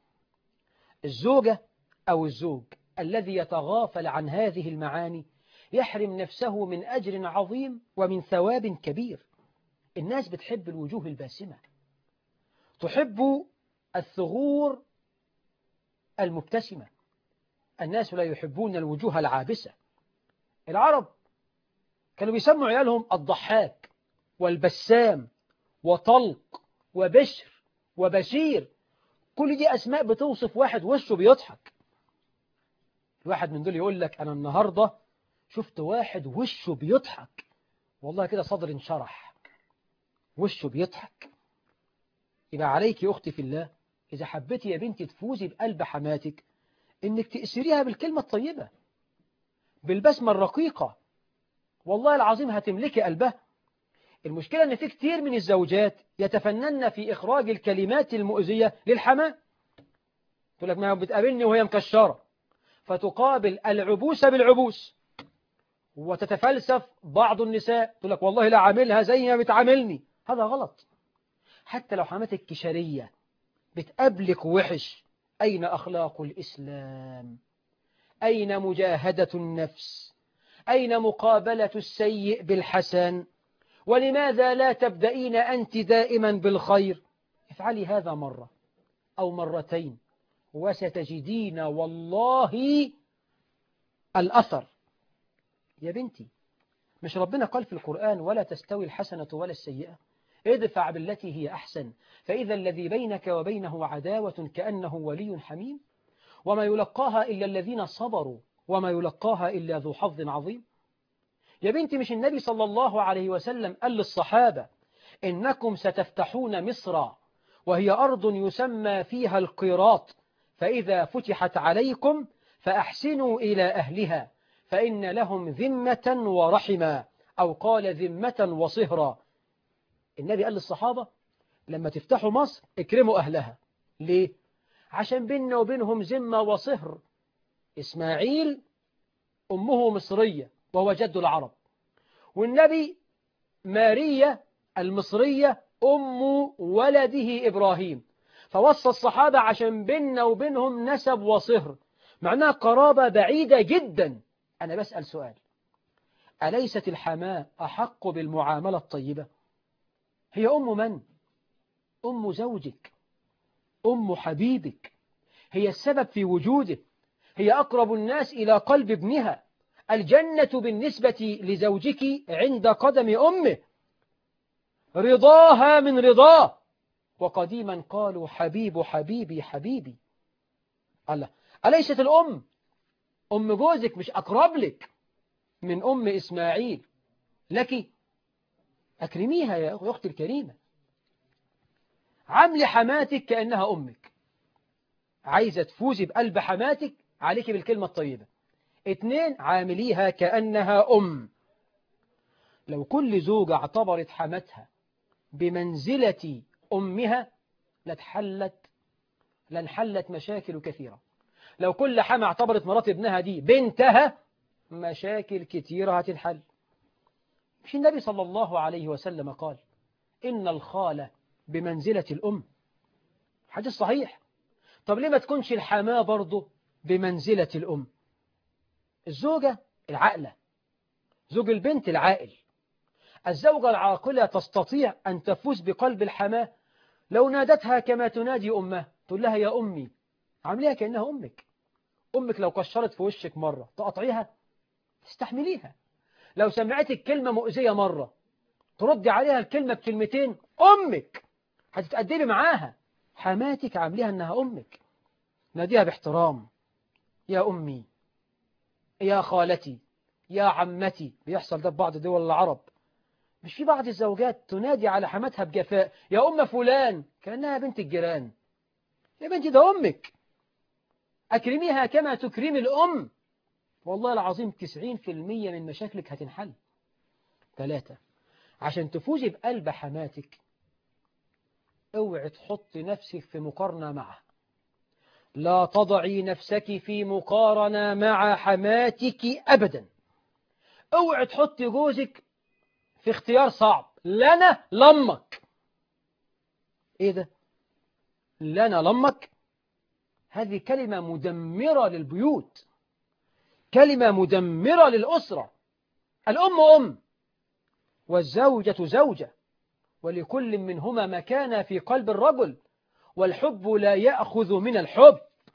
الزوجة أو الزوج الذي يتغافل عن هذه المعاني يحرم نفسه من أجر عظيم ومن ثواب كبير الناس بتحب الوجوه الباسمة تحب الثغور المبتسمة الناس لا يحبون الوجوه العابسة العرب كانوا بيسموا عيالهم الضحاك والبسام وطلق وبشر وبشير كل دي أسماء بتوصف واحد وشه بيضحك الواحد من دول يقول لك أنا النهاردة شفت واحد وشه بيضحك والله كده صدر انشرح وشه بيضحك يبقى عليك يا أختي في الله إذا حبيتي يا بنتي تفوزي بقلب حماتك إنك تأسريها بالكلمة الطيبة بالبسمة الرقيقة والله العظيم هتملكي قلبها المشكلة أن في كتير من الزوجات يتفنن في إخراج الكلمات المؤذية للحماة تقول لك ما بتقابلني وهي مكشرة فتقابل العبوس بالعبوس وتتفلسف بعض النساء تقول لك والله لا عاملها زي ما بتعاملني هذا غلط حتى لو حماتك كشرية بتقابلك وحش أين أخلاق الإسلام أين مجاهدة النفس أين مقابلة السيء بالحسن ولماذا لا تبدأين أنت دائما بالخير افعلي هذا مرة أو مرتين وستجدين والله الأثر يا بنتي مش ربنا قال في القرآن ولا تستوي الحسنة ولا السيئة ادفع بالتي هي أحسن فإذا الذي بينك وبينه عداوة كأنه ولي حميم وما يلقاها إلا الذين صبروا وما يلقاها إلا ذو حظ عظيم يا بنتي مش النبي صلى الله عليه وسلم قال للصحابة إنكم ستفتحون مصر وهي أرض يسمى فيها القيراط فإذا فتحت عليكم فأحسنوا إلى أهلها فإن لهم ذمة ورحما أو قال ذمة وصهرا النبي قال للصحابة لما تفتحوا مصر اكرموا أهلها ليه؟ عشان بيننا وبينهم ذمة وصهر إسماعيل أمه مصرية وهو جد العرب والنبي ماريا المصرية أم ولده إبراهيم فوصى الصحابة عشان بيننا وبينهم نسب وصهر معناها قرابة بعيدة جدا أنا بسأل سؤال أليست الحماة أحق بالمعاملة الطيبة هي أم من؟ أم زوجك أم حبيبك هي السبب في وجوده هي أقرب الناس إلى قلب ابنها الجنة بالنسبة لزوجك عند قدم أمه رضاها من رضاه وقديما قالوا حبيب حبيبي حبيبي الله أليست الأم أم جوزك مش أقرب لك من أم إسماعيل لك أكرميها يا أختي الكريمة عاملي حماتك كأنها أمك عايزة تفوزي بقلب حماتك عليك بالكلمة الطيبة اتنين عامليها كأنها أم لو كل زوجة اعتبرت حماتها بمنزلة أمها لاتحلت لانحلت مشاكل كثيرة لو كل حما اعتبرت مرات ابنها دي بنتها مشاكل كثيرة هتنحل مش النبي صلى الله عليه وسلم قال إن الخالة بمنزلة الأم حديث صحيح طب ليه ما تكونش الحماة برضه بمنزلة الأم الزوجة العاقلة زوج البنت العاقل الزوجة العاقلة تستطيع أن تفوز بقلب الحماة لو نادتها كما تنادي أمها تقول لها يا أمي عامليها كأنها أمك أمك لو كشرت في وشك مرة تقطعيها تستحمليها لو سمعتك كلمة مؤذية مرة تردي عليها الكلمة بكلمتين أمك هتتأدبي معاها حماتك عامليها أنها أمك ناديها باحترام يا أمي يا خالتي يا عمتي بيحصل ده في بعض دول العرب مش في بعض الزوجات تنادي على حماتها بجفاء يا أم فلان كأنها بنت الجيران يا بنتي ده أمك أكرميها كما تكرمي الأم والله العظيم 90% من مشاكلك هتنحل ثلاثة عشان تفوزي بقلب حماتك اوعي تحطي نفسك في مقارنة معها لا تضعي نفسك في مقارنة مع حماتك أبدا اوعي تحطي جوزك في اختيار صعب لنا لمك ايه ده لنا لمك هذه كلمة مدمرة للبيوت كلمة مدمرة للأسرة الأم أم والزوجة زوجة ولكل منهما مكان في قلب الرجل والحب لا يأخذ من الحب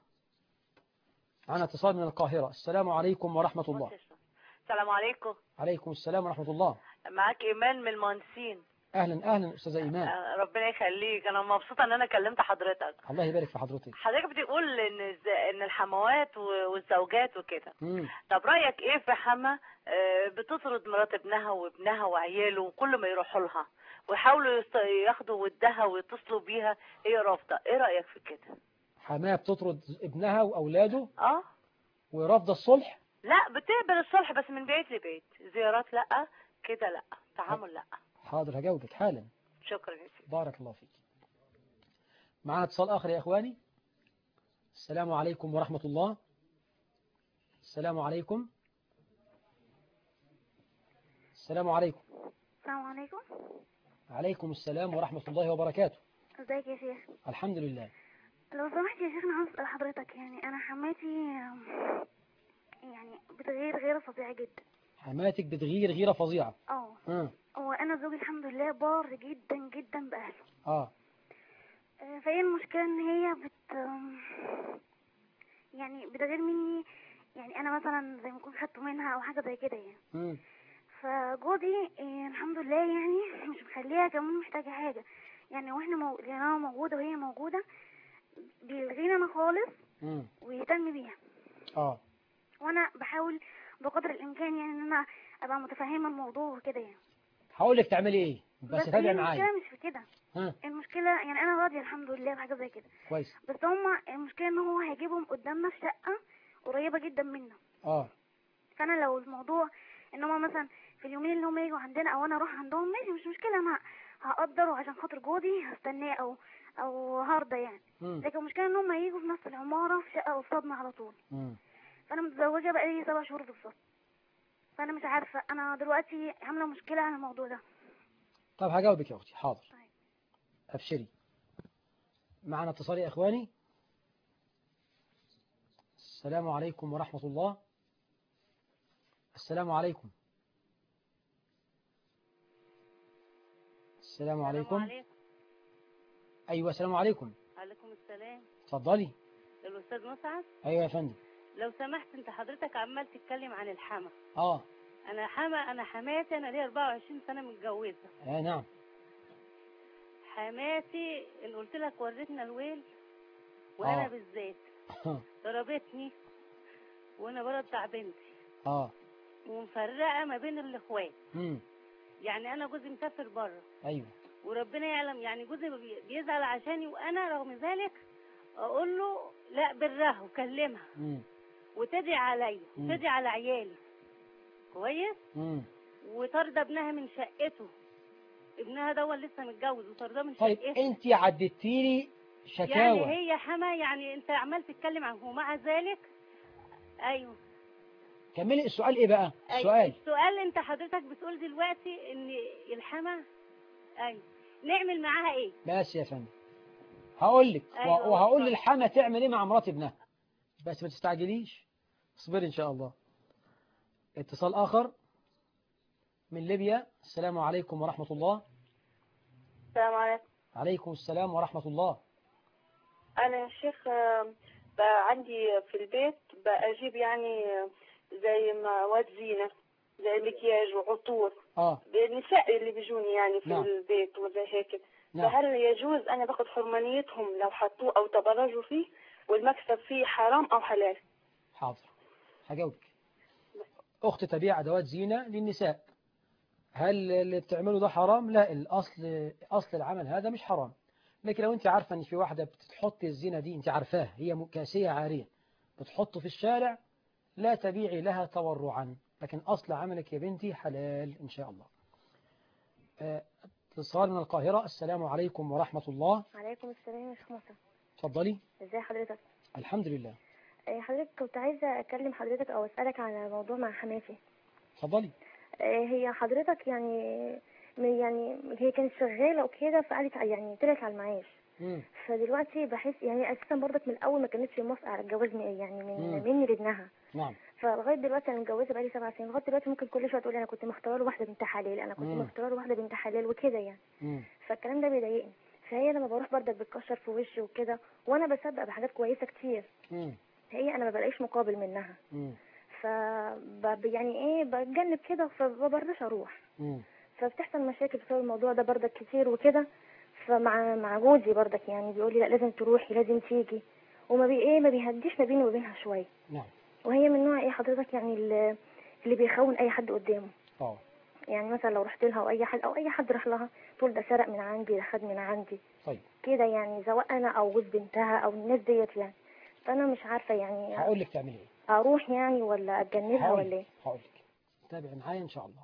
معنا اتصال من القاهرة السلام عليكم ورحمة الله السلام عليكم عليكم السلام ورحمة الله معاك ايمان من المهندسين أهلا أهلا أستاذة إيمان آه، ربنا يخليك انا مبسوطه ان انا كلمت حضرتك الله يبارك في حضرتك حضرتك بتقول ان الز- ان الحموات و- والزوجات وكده مم. طب رايك ايه في حما آه، بتطرد مرات ابنها وابنها وعياله وكل ما يروحوا لها ويحاولوا يست- ياخدوا ودها ويتصلوا بيها هي رافضه ايه رايك في كده حماة بتطرد ابنها وأولاده اه ورافضة الصلح لا بتقبل الصلح بس من بيت لبيت زيارات لا كده لا تعامل لا حاضر هجاوبك حالا شكرا يا سيدي بارك الله فيك معنا اتصال آخر يا إخواني السلام عليكم ورحمة الله السلام عليكم السلام عليكم السلام عليكم عليكم السلام ورحمة الله وبركاته ازيك يا شيخ الحمد لله لو سمحت يا شيخ انا عاوز اسال حضرتك يعني انا حماتي يعني بتغير غيره فظيعه جدا حماتك بتغير غيرة فظيعة اه آه. وانا زوجي الحمد لله بار جدا جدا باهله آه آه، فهي المشكله ان هي بت يعني بتغير مني يعني انا مثلا زي ما اكون خدته منها او حاجه زي كده يعني مم. فجوزي آه، الحمد لله يعني مش مخليها كمان محتاجه حاجه يعني واحنا مو... يعني انا موجوده وهي موجوده بيلغيني انا خالص مم. ويهتم بيها آه وانا بحاول بقدر الامكان يعني ان انا ابقى متفهمه الموضوع وكده يعني هقول لك تعملي إيه بس هي تابع المشكله معايا مش في كده ها المشكله يعني انا راضيه الحمد لله بحاجه زي كده كويس بس هما المشكله ان هو هيجيبهم قدامنا في شقه قريبه جدا منا آه فانا لو الموضوع ان هما مثلا في اليومين اللي هما يجوا عندنا او انا اروح عندهم ماشي مش مشكله انا هقدر وعشان خاطر جوزي هستناه او او هرضى يعني مم. لكن المشكله ان هما يجوا في نفس العماره في شقه قصادنا على طول مم. فانا متزوجه بقالي سبع شهور بالظبط فانا مش عارفه انا دلوقتي عامله مشكله عن الموضوع ده طب هجاوبك يا أختي حاضر أبشري معنا اتصال يا إخواني السلام عليكم ورحمة الله السلام عليكم السلام عليكم عليكم أيوة السلام عليكم عليكم السلام اتفضلي الأستاذ مسعد أيوة يا فندم لو سمحت أنت حضرتك عمال تتكلم عن الحما آه أنا حما أنا حماتي أنا ليا 24 سنة متجوزة آه نعم حماتي إن قلت لك وريتنا الويل وأنا آه. بالذات ضربتني وأنا برضع بنتي آه ومفرقة ما بين الإخوات مم. يعني أنا جوزي مسافر بره أيوة وربنا يعلم يعني جوزي بي- بيزعل عشاني وانا رغم ذلك اقول له لا برها وكلمها مم. وتدعي عليا مم. وتدعي على عيالي كويس مم. وطارده ابنها من شقته ابنها ده لسه متجوز وطارده من طيب شقته أنت عدتيلي شكاوى يعني هي حما يعني انت عمال تتكلم عنه ومع ذلك ايوه كملي السؤال إيه بقى أيوة. السؤال السؤال انت حضرتك بتقول دلوقتي ان الحما ايوه نعمل معاها ايه بس يا فندم هقول لك أيوة، وهقول اتفضل. للحما تعمل ايه مع مرات ابنها بس ما تستعجليش اصبري ان شاء الله اتصال اخر من ليبيا السلام عليكم ورحمة الله السلام عليكم عليكم السلام ورحمة الله أنا يا شيخ آه، بقى عندي في البيت بأجيب يعني آه، زي مواد زينة زي مكياج وعطور اه النساء اللي بيجوني يعني في نعم. البيت وزي هيك نعم. فهل يجوز أنا باخد حرمانيتهم لو حطوه أو تبرجوا فيه والمكسب فيه حرام أو حلال حاضر هجاوبك أخت تبيع أدوات زينة للنساء هل اللي بتعمله ده حرام؟ لا الأصل أصل العمل هذا مش حرام لكن لو أنت عارفة إن في واحدة بتحط الزينة دي أنت عارفاها هي م- كاسية عارية بتحطه في الشارع لا تبيعي لها تورعا لكن أصل عملك يا بنتي حلال إن شاء الله آه، اتصال من القاهرة السلام عليكم ورحمة الله عليكم السلام يا شيخ مصر اتفضلي ازي حضرتك الحمد لله آه، حضرتك كنت عايزة أكلم حضرتك أو أسألك على موضوع مع حماتي اتفضلي آه، هي حضرتك يعني م- يعني هي كانت شغالة وكده فقالت يعني طلعت على المعاش مم. فدلوقتي بحس يعني أساسا برضك من الأول ما كانتش موافقة على الجواز من- يعني من مم. مني لابنها نعم فلغايه دلوقتي انا متجوزه بقالي سبع سنين لغايه دلوقتي ممكن كل شويه تقولي انا كنت مختاره له واحده بنت حلال انا كنت مم. مختاره له واحده بنت حلال وكده يعني مم. فالكلام ده بيضايقني فهي لما بروح برضك بتكشر في وشي وكده وانا بسبق بحاجات كويسه كتير مم. هي انا ما بلاقيش مقابل منها مم. ف ب- يعني ايه بتجنب كده فما برضاش اروح مم. فبتحصل مشاكل بسبب الموضوع ده برضك كتير وكده فمع مع جوزي برضك يعني بيقول لي لا لازم تروحي لازم تيجي وما بي ايه ما بيهديش ما بيني وبينها شويه نعم وهي من نوع ايه حضرتك يعني اللي اللي بيخون اي حد قدامه اه يعني مثلا لو رحت لها او اي حد او اي حد راح لها تقول ده سرق من عندي ده خد من عندي طيب كده يعني سواء انا او جوز بنتها او الناس ديت يعني فانا مش عارفه يعني هقول لك تعملي ايه اروح يعني ولا اتجنبها هقول ولا ايه لك هقول لك تابع معايا ان شاء الله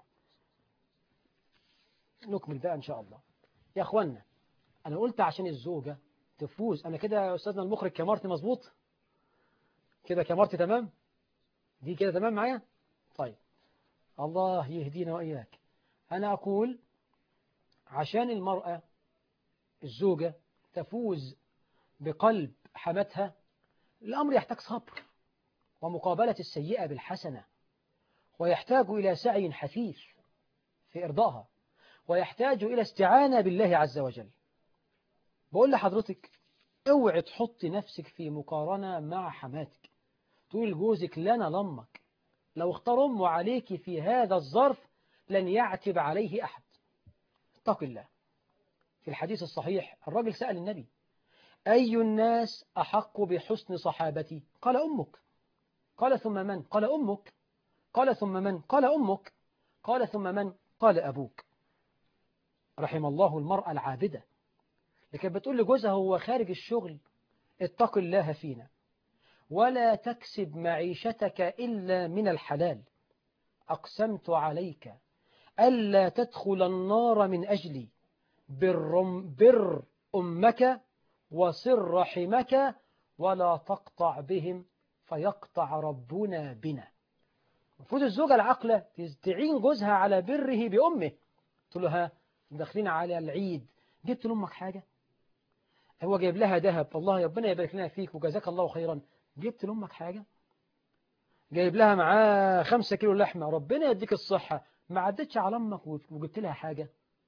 نكمل بقى ان شاء الله يا اخوانا انا قلت عشان الزوجة تفوز انا كده يا استاذنا المخرج كاميرتي مظبوط كده كاميرتي تمام دي كده تمام معايا طيب الله يهدينا واياك انا اقول عشان المرأة الزوجة تفوز بقلب حماتها الامر يحتاج صبر ومقابلة السيئة بالحسنة ويحتاج إلى سعي حثيث في إرضائها ويحتاج إلى استعانة بالله عز وجل بقول لحضرتك اوعي تحطي نفسك في مقارنة مع حماتك تقول لجوزك لنا لمك لو اختار أمه عليك في هذا الظرف لن يعتب عليه أحد اتق الله في الحديث الصحيح الرجل سأل النبي أي الناس أحق بحسن صحابتي قال أمك قال ثم من قال أمك قال ثم من قال أمك قال ثم من قال أبوك رحم الله المرأة العابدة لكن بتقول لجوزها هو خارج الشغل اتق الله فينا ولا تكسب معيشتك إلا من الحلال أقسمت عليك ألا تدخل النار من أجلي بر, بر أمك وصر رحمك ولا تقطع بهم فيقطع ربنا بنا المفروض الزوجة العاقلة تعين جوزها على بره بأمه تقول له ها داخلين على العيد جبت لأمك حاجة هو جايب لها ذهب الله ربنا يبارك لنا فيك وجزاك الله خيرا جبت لأمك حاجة جايب لها معاه خمسة كيلو لحمة ربنا يديك الصحة ما عدتش على أمك وجبت لها حاجة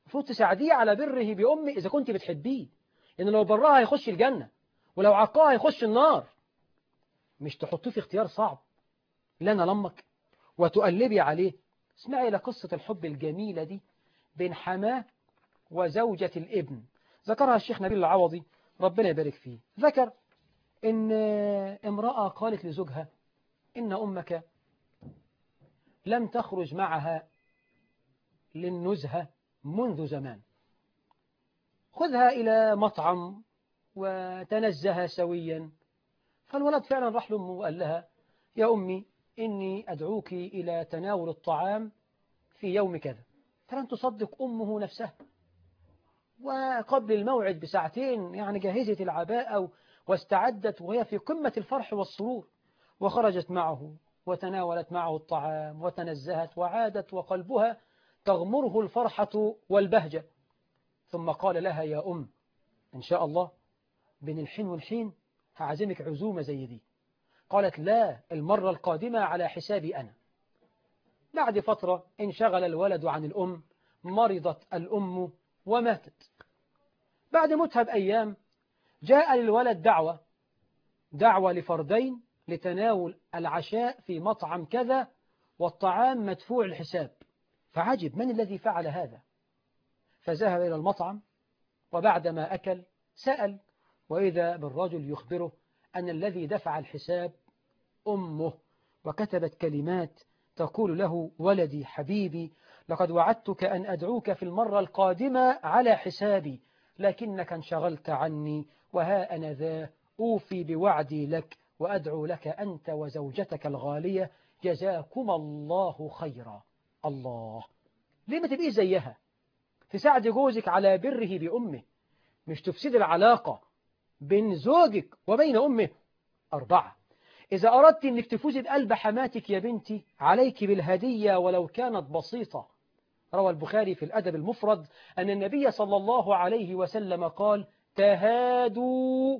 المفروض تساعديه على بره بأمه إذا كنت بتحبيه لأن لو براها هيخش الجنة ولو عقاها هيخش النار مش تحطيه في اختيار صعب لنا لمك وتقلبي عليه اسمعي لقصة الحب الجميلة دي بين حماه وزوجة الابن ذكرها الشيخ نبيل العوضي ربنا يبارك فيه ذكر إن امرأة قالت لزوجها إن أمك لم تخرج معها للنزهة منذ زمان خذها إلى مطعم وتنزه سويا فالولد فعلا راح لأمه وقال لها يا أمي إني أدعوك إلى تناول الطعام في يوم كذا فلم تصدق أمه نفسها وقبل الموعد بساعتين يعني جهزت العباءة واستعدت وهي في قمة الفرح والسرور وخرجت معه وتناولت معه الطعام وتنزهت وعادت وقلبها تغمره الفرحة والبهجة ثم قال لها يا أم إن شاء الله بين الحين والحين هعزمك عزومة زي دي قالت لا المرة القادمة على حسابي أنا بعد فترة انشغل الولد عن الأم مرضت الأم وماتت بعد موتها بأيام جاء للولد دعوة دعوة لفردين لتناول العشاء في مطعم كذا والطعام مدفوع الحساب فعجب من الذي فعل هذا فذهب إلى المطعم وبعدما أكل سأل وإذا بالرجل يخبره أن الذي دفع الحساب أمه وكتبت كلمات تقول له ولدي حبيبي لقد وعدتك أن أدعوك في المرة القادمة على حسابي لكنك انشغلت عني وها أنا ذا أوفي بوعدي لك وأدعو لك أنت وزوجتك الغالية جزاكم الله خيرا الله ليه ما تبقيش زيها تساعد جوزك على بره بأمه مش تفسد العلاقة بين زوجك وبين أمه أربعة إذا أردت أنك تفوزي بقلب حماتك يا بنتي عليك بالهدية ولو كانت بسيطة روى البخاري في الأدب المفرد أن النبي صلى الله عليه وسلم قال تهادوا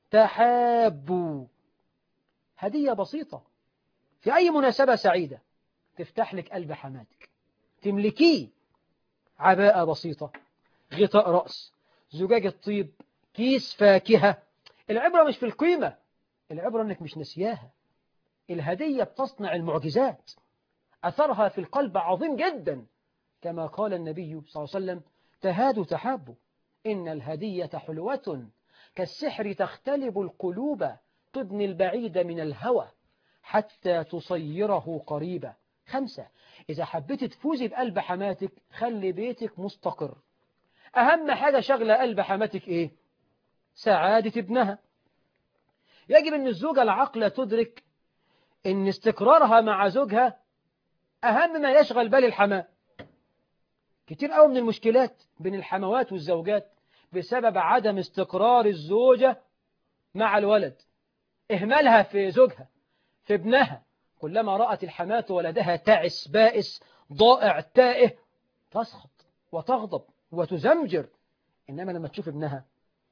تحابوا هدية بسيطة في أي مناسبة سعيدة تفتح لك قلب حماتك تملكيه عباءة بسيطة غطاء رأس زجاجة طيب كيس فاكهة العبرة مش في القيمة العبرة أنك مش نسياها الهدية بتصنع المعجزات أثرها في القلب عظيم جدا كما قال النبي صلى الله عليه وسلم تهادوا تحابوا إن الهدية حلوة كالسحر تختلب القلوب تدني البعيد من الهوى حتى تصيره قريبا خمسة إذا حبيت تفوزي بقلب حماتك خلي بيتك مستقر أهم حاجة شغلة قلب حماتك إيه؟ سعادة ابنها يجب أن الزوجة العقلة تدرك أن استقرارها مع زوجها أهم ما يشغل بال الحماة كتير قوي من المشكلات بين الحموات والزوجات بسبب عدم استقرار الزوجة مع الولد إهمالها في زوجها في ابنها كلما رأت الحماة ولدها تعس بائس ضائع تائه تسخط وتغضب وتزمجر إنما لما تشوف ابنها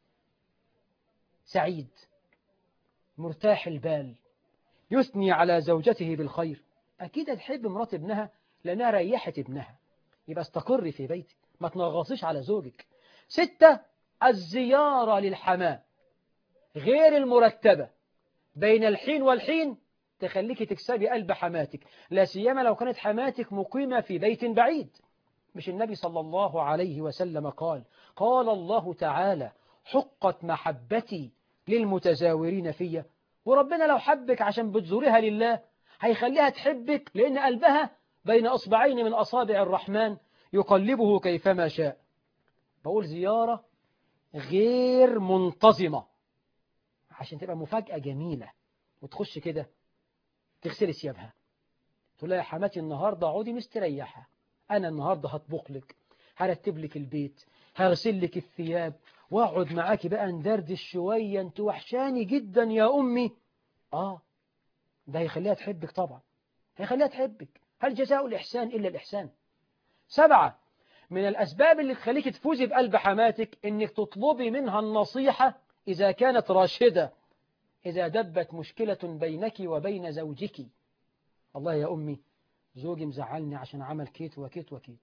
سعيد مرتاح البال يثني على زوجته بالخير أكيد هتحب مرات ابنها لأنها ريحت ابنها يبقى استقري في بيتك ما تنغصيش على زوجك ستة الزيارة للحماة غير المرتبة بين الحين والحين تخليك تكسبي قلب حماتك لا سيما لو كانت حماتك مقيمة في بيت بعيد مش النبي صلى الله عليه وسلم قال قال الله تعالى حقت محبتي للمتزاورين فيا وربنا لو حبك عشان بتزورها لله هيخليها تحبك لأن قلبها بين أصبعين من أصابع الرحمن يقلبه كيفما شاء بقول زيارة غير منتظمة عشان تبقى مفاجأة جميلة وتخش كده تغسلي ثيابها تقول لها يا حماتي النهاردة عودي مستريحة أنا النهاردة هطبخ لك هرتب لك البيت هغسل لك الثياب واقعد معاكي بقى ندردش شوية انت وحشاني جدا يا أمي آه ده هيخليها تحبك طبعا هيخليها تحبك هل جزاء الإحسان إلا الإحسان سبعة من الأسباب اللي تخليك تفوزي بقلب حماتك إنك تطلبي منها النصيحة إذا كانت راشدة إذا دبت مشكلة بينك وبين زوجك الله يا أمي زوجي مزعلني عشان عمل كيت وكيت وكيت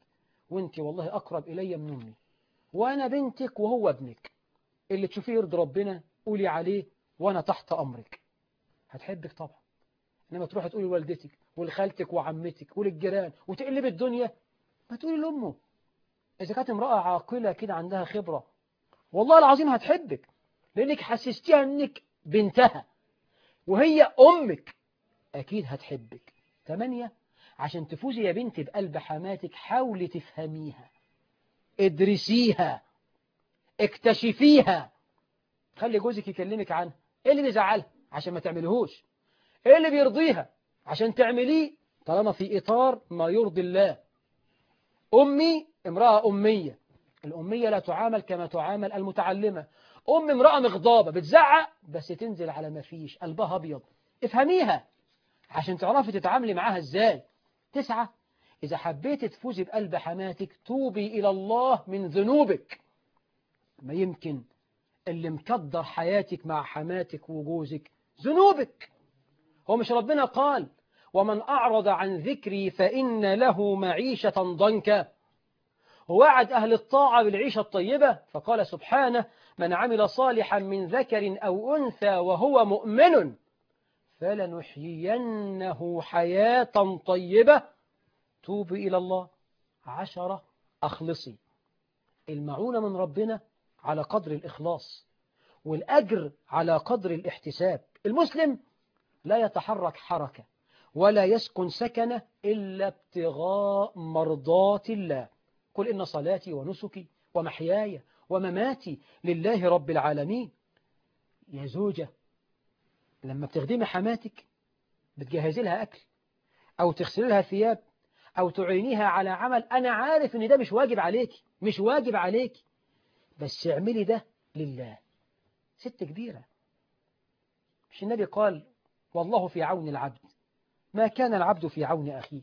وانت والله أقرب إلي من أمي وأنا بنتك وهو ابنك اللي تشوفيه يرضي ربنا قولي عليه وأنا تحت أمرك هتحبك طبعا إنما تروحي تقولي لوالدتك ولخالتك وعمتك وللجيران وتقلب الدنيا ما تقولي لأمه إذا كانت امرأة عاقلة كده عندها خبرة والله العظيم هتحبك لأنك حسستيها إنك بنتها وهي أمك أكيد هتحبك ثمانية عشان تفوزي يا بنتي بقلب حماتك حاولي تفهميها ادرسيها اكتشفيها خلي جوزك يكلمك عنها ايه اللي بيزعلها عشان ما تعملهوش ايه اللي بيرضيها عشان تعمليه طالما في اطار ما يرضي الله امي امرأة امية الامية لا تعامل كما تعامل المتعلمة ام امرأة مغضابة بتزعق بس تنزل على ما فيش قلبها ابيض افهميها عشان تعرفي تتعاملي معاها ازاي تسعة إذا حبيت تفوزي بقلب حماتك توبي إلى الله من ذنوبك ما يمكن اللي مكدر حياتك مع حماتك وجوزك ذنوبك هو مش ربنا قال ومن أعرض عن ذكري فإن له معيشة ضنكا ووعد أهل الطاعة بالعيشة الطيبة فقال سبحانه من عمل صالحا من ذكر أو أنثى وهو مؤمن فلنحيينه حياة طيبة توبي إلى الله عشرة أخلصي المعونة من ربنا على قدر الإخلاص والأجر على قدر الاحتساب المسلم لا يتحرك حركة ولا يسكن سكنة إلا ابتغاء مرضات الله قل إن صلاتي ونسكي ومحياي ومماتي لله رب العالمين يا زوجة لما بتخدمي حماتك بتجهزي لها أكل أو تغسلي لها ثياب أو تعينيها على عمل أنا عارف إن ده مش واجب عليك مش واجب عليك بس اعملي ده لله ست كبيرة مش النبي قال والله في عون العبد ما كان العبد في عون أخيه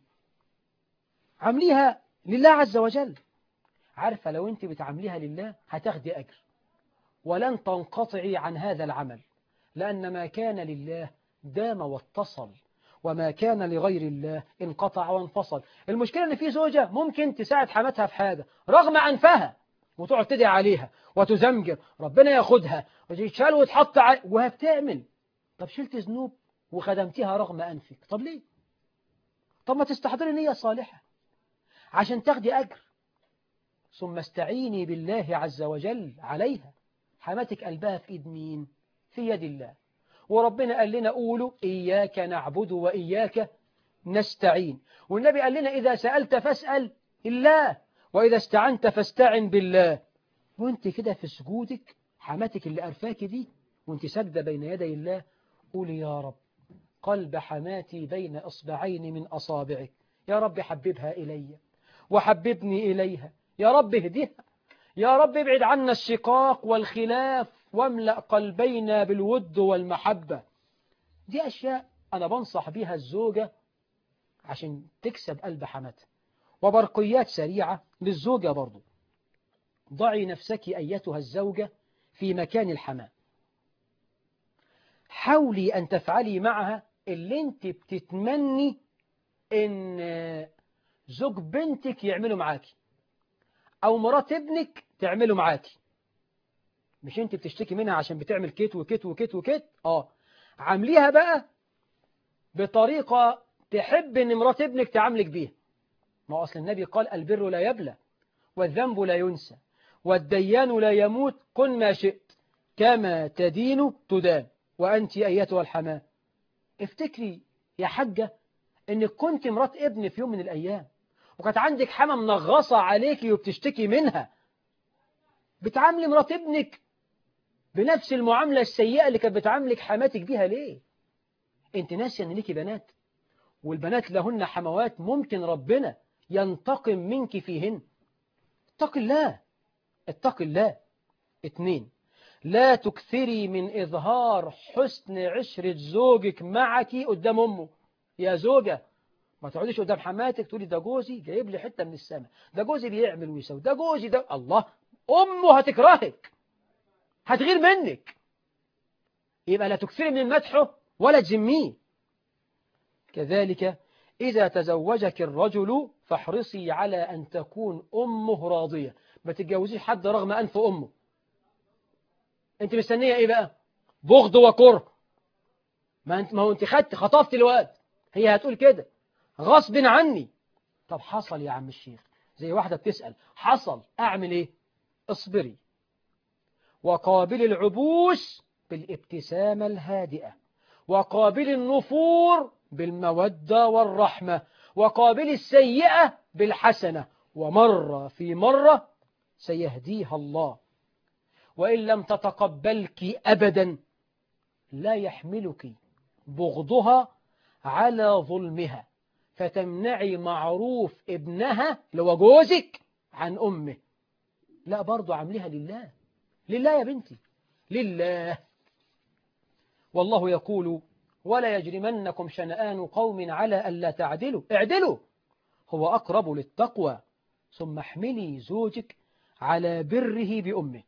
عمليها لله عز وجل عارفة لو أنت بتعمليها لله هتاخدي أجر ولن تنقطعي عن هذا العمل لأن ما كان لله دام واتصل وما كان لغير الله انقطع وانفصل المشكلة ان في زوجة ممكن تساعد حماتها في حاجة رغم أنفها وتقعد تدعي عليها وتزمجر ربنا ياخدها وتشال وتحط ع... وهي بتعمل طب شلت ذنوب وخدمتها رغم أنفك طب ليه طب ما تستحضري نية صالحة عشان تاخدي أجر ثم استعيني بالله عز وجل عليها حماتك قلبها في إيد مين في يد الله وربنا قال لنا قولوا إياك نعبد وإياك نستعين والنبي قال لنا إذا سألت فاسأل الله وإذا استعنت فاستعن بالله وانت كده في سجودك حماتك اللي أرفاك دي وانت سجدة بين يدي الله قولي يا رب قلب حماتي بين أصبعين من أصابعك يا رب حببها إلي وحببني إليها يا رب اهدها يا رب ابعد عنا الشقاق والخلاف واملأ قلبينا بالود والمحبة دي أشياء أنا بنصح بيها الزوجة عشان تكسب قلب حماتها وبرقيات سريعة للزوجة برضو ضعي نفسك أيتها الزوجة في مكان الحماة حاولي أن تفعلي معها اللي انت بتتمني ان زوج بنتك يعمله معاكي أو مرات ابنك تعمله معاكي مش انت بتشتكي منها عشان بتعمل كيت وكيت وكيت وكيت اه عامليها بقى بطريقة تحب ان مرات ابنك تعاملك بيها ما أصل النبي قال البر لا يبلى والذنب لا ينسى والديان لا يموت كن ما شئت كما تدين تدان وأنت أيتها الحماة افتكري يا حجة انك كنت مرات ابن في يوم من الأيام وكانت عندك حما منغصة عليكي وبتشتكي منها بتعاملي مرات ابنك بنفس المعاملة السيئة اللي كانت بتعاملك حماتك بيها ليه انت ناسية ان ليكي بنات والبنات لهن حموات ممكن ربنا ينتقم منك فيهن اتق الله اتق الله اتنين لا تكثري من إظهار حسن عشرة زوجك معك قدام أمه يا زوجة ما تقعديش قدام حماتك تقولي ده جوزي جايب لي حتة من السماء ده جوزي بيعمل ويسوي ده جوزي ده الله أمه هتكرهك هتغير منك يبقى لا تكثري من مدحه ولا تذميه كذلك إذا تزوجك الرجل فاحرصي على أن تكون أمه راضية ما تتجوزيش حد رغم أنف أمه أنت مستنية إيه بقى بغض وكره ما أنت ما هو أنت خدت خطفت الواد هي هتقول كده غصب عني طب حصل يا عم الشيخ زي واحدة بتسأل حصل أعمل إيه اصبري وقابل العبوس بالابتسامة الهادئة وقابل النفور بالمودة والرحمة وقابل السيئة بالحسنة ومرة في مرة سيهديها الله وإن لم تتقبلك أبدا لا يحملك بغضها على ظلمها فتمنعي معروف ابنها لو جوزك عن أمه لا برضو عاملها لله لله يا بنتي لله والله يقول ولا يجرمنكم شنآن قوم على ألا تعدلوا اعدلوا هو أقرب للتقوى ثم احملي زوجك على بره بأمه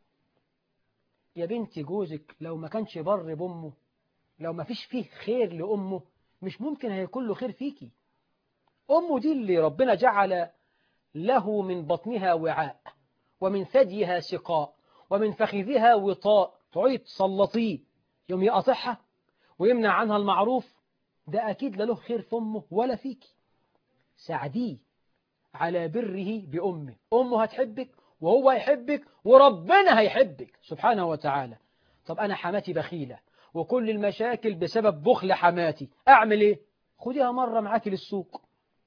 يا بنتي جوزك لو ما كانش بر بأمه لو ما فيش فيه خير لأمه مش ممكن هيكون له خير فيكي أمه دي اللي ربنا جعل له من بطنها وعاء ومن ثديها سقاء ومن فخذها وطاء تعيد تسلطيه يوم يقطعها ويمنع عنها المعروف ده أكيد لا له خير في أمه ولا فيك ساعديه على بره بأمه أمه هتحبك وهو هيحبك وربنا هيحبك سبحانه وتعالى طب أنا حماتي بخيلة وكل المشاكل بسبب بخل حماتي أعمل إيه خديها مرة معاكي للسوق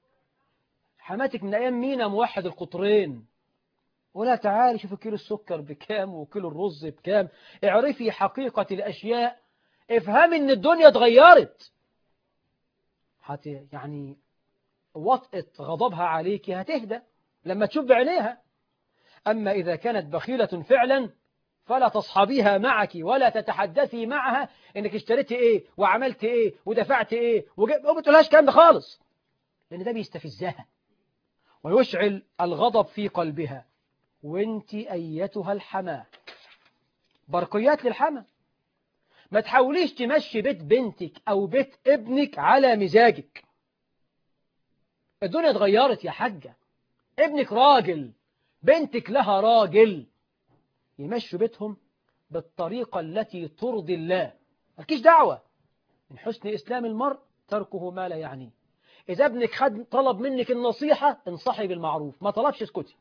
حماتك من أيام مينا موحد القطرين ولا تعالي شوف كيلو السكر بكام وكيلو الرز بكام اعرفي حقيقة الأشياء افهمي ان الدنيا اتغيرت هت يعني وطئة غضبها عليك هتهدى لما تشوف بعينيها أما إذا كانت بخيلة فعلا فلا تصحبيها معك ولا تتحدثي معها انك اشتريتي ايه وعملت ايه ودفعت ايه وما بتقولهاش كلام ده خالص لان ده بيستفزها ويشعل الغضب في قلبها وانت ايتها الحماه برقيات للحمى ما تحاوليش تمشي بيت بنتك أو بيت ابنك على مزاجك الدنيا اتغيرت يا حاجة ابنك راجل بنتك لها راجل يمشوا بيتهم بالطريقة التي ترضي الله مالكيش دعوة من حسن إسلام المرء تركه ما لا يعنيه إذا ابنك خد طلب منك النصيحة انصحي بالمعروف ما طلبش اسكتي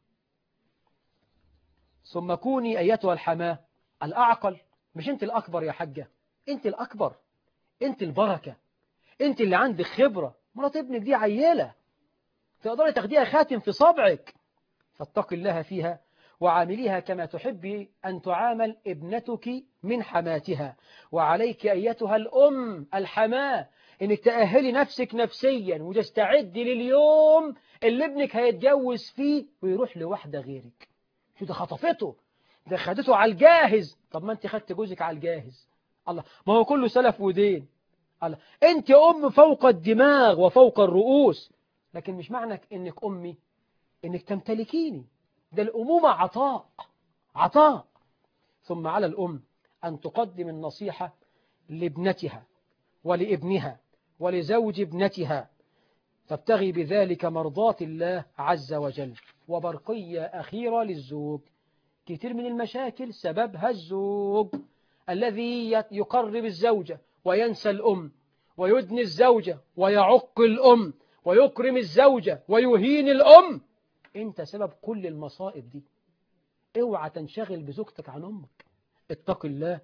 ثم كوني أيتها الحماة الأعقل مش انت الأكبر يا حجة انت الأكبر انت البركة انت اللي عندك خبرة مرات ابنك دي عيالة تقدري تاخديها خاتم في صبعك فاتقي الله فيها وعامليها كما تحبي أن تعامل ابنتك من حماتها وعليك أيتها الأم الحماة إنك تأهلي نفسك نفسيا وتستعدي لليوم اللي ابنك هيتجوز فيه ويروح لواحدة غيرك شو ده خطفته ده خدته على الجاهز طب ما انت خدت جوزك على الجاهز الله ما هو كله سلف ودين الله انت أم فوق الدماغ وفوق الرؤوس لكن مش معنى انك أمي انك تمتلكيني ده الأمومة عطاء عطاء ثم على الأم أن تقدم النصيحة لابنتها ولابنها ولزوج ابنتها تبتغي بذلك مرضات الله عز وجل وبرقية أخيرة للزوج كتير من المشاكل سببها الزوج الذي يقرب الزوجة وينسى الأم ويدني الزوجة ويعق الأم ويكرم الزوجة ويهين الأم انت سبب كل المصائب دي اوعى تنشغل بزوجتك عن أمك اتق الله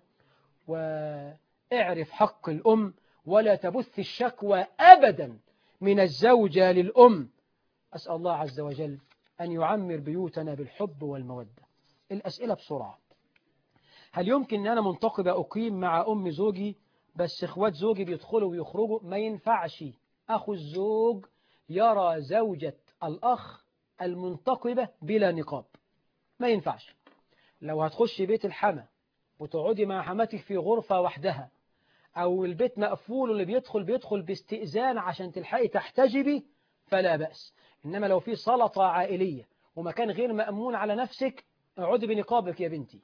واعرف حق الأم ولا تبث الشكوى أبدا من الزوجة للأم أسأل الله عز وجل أن يعمر بيوتنا بالحب والمودة الأسئلة بسرعة هل يمكن أن أنا منتقبة أقيم مع أم زوجي بس إخوات زوجي بيدخلوا ويخرجوا ما ينفعش أخو الزوج يرى زوجة الأخ المنتقبة بلا نقاب ما ينفعش لو هتخش بيت الحما وتقعدي مع حماتك في غرفة وحدها أو البيت مقفول واللي بيدخل بيدخل باستئذان عشان تلحقي تحتجبي فلا بأس إنما لو في سلطة عائلية ومكان غير مأمون على نفسك اقعدي بنقابك يا بنتي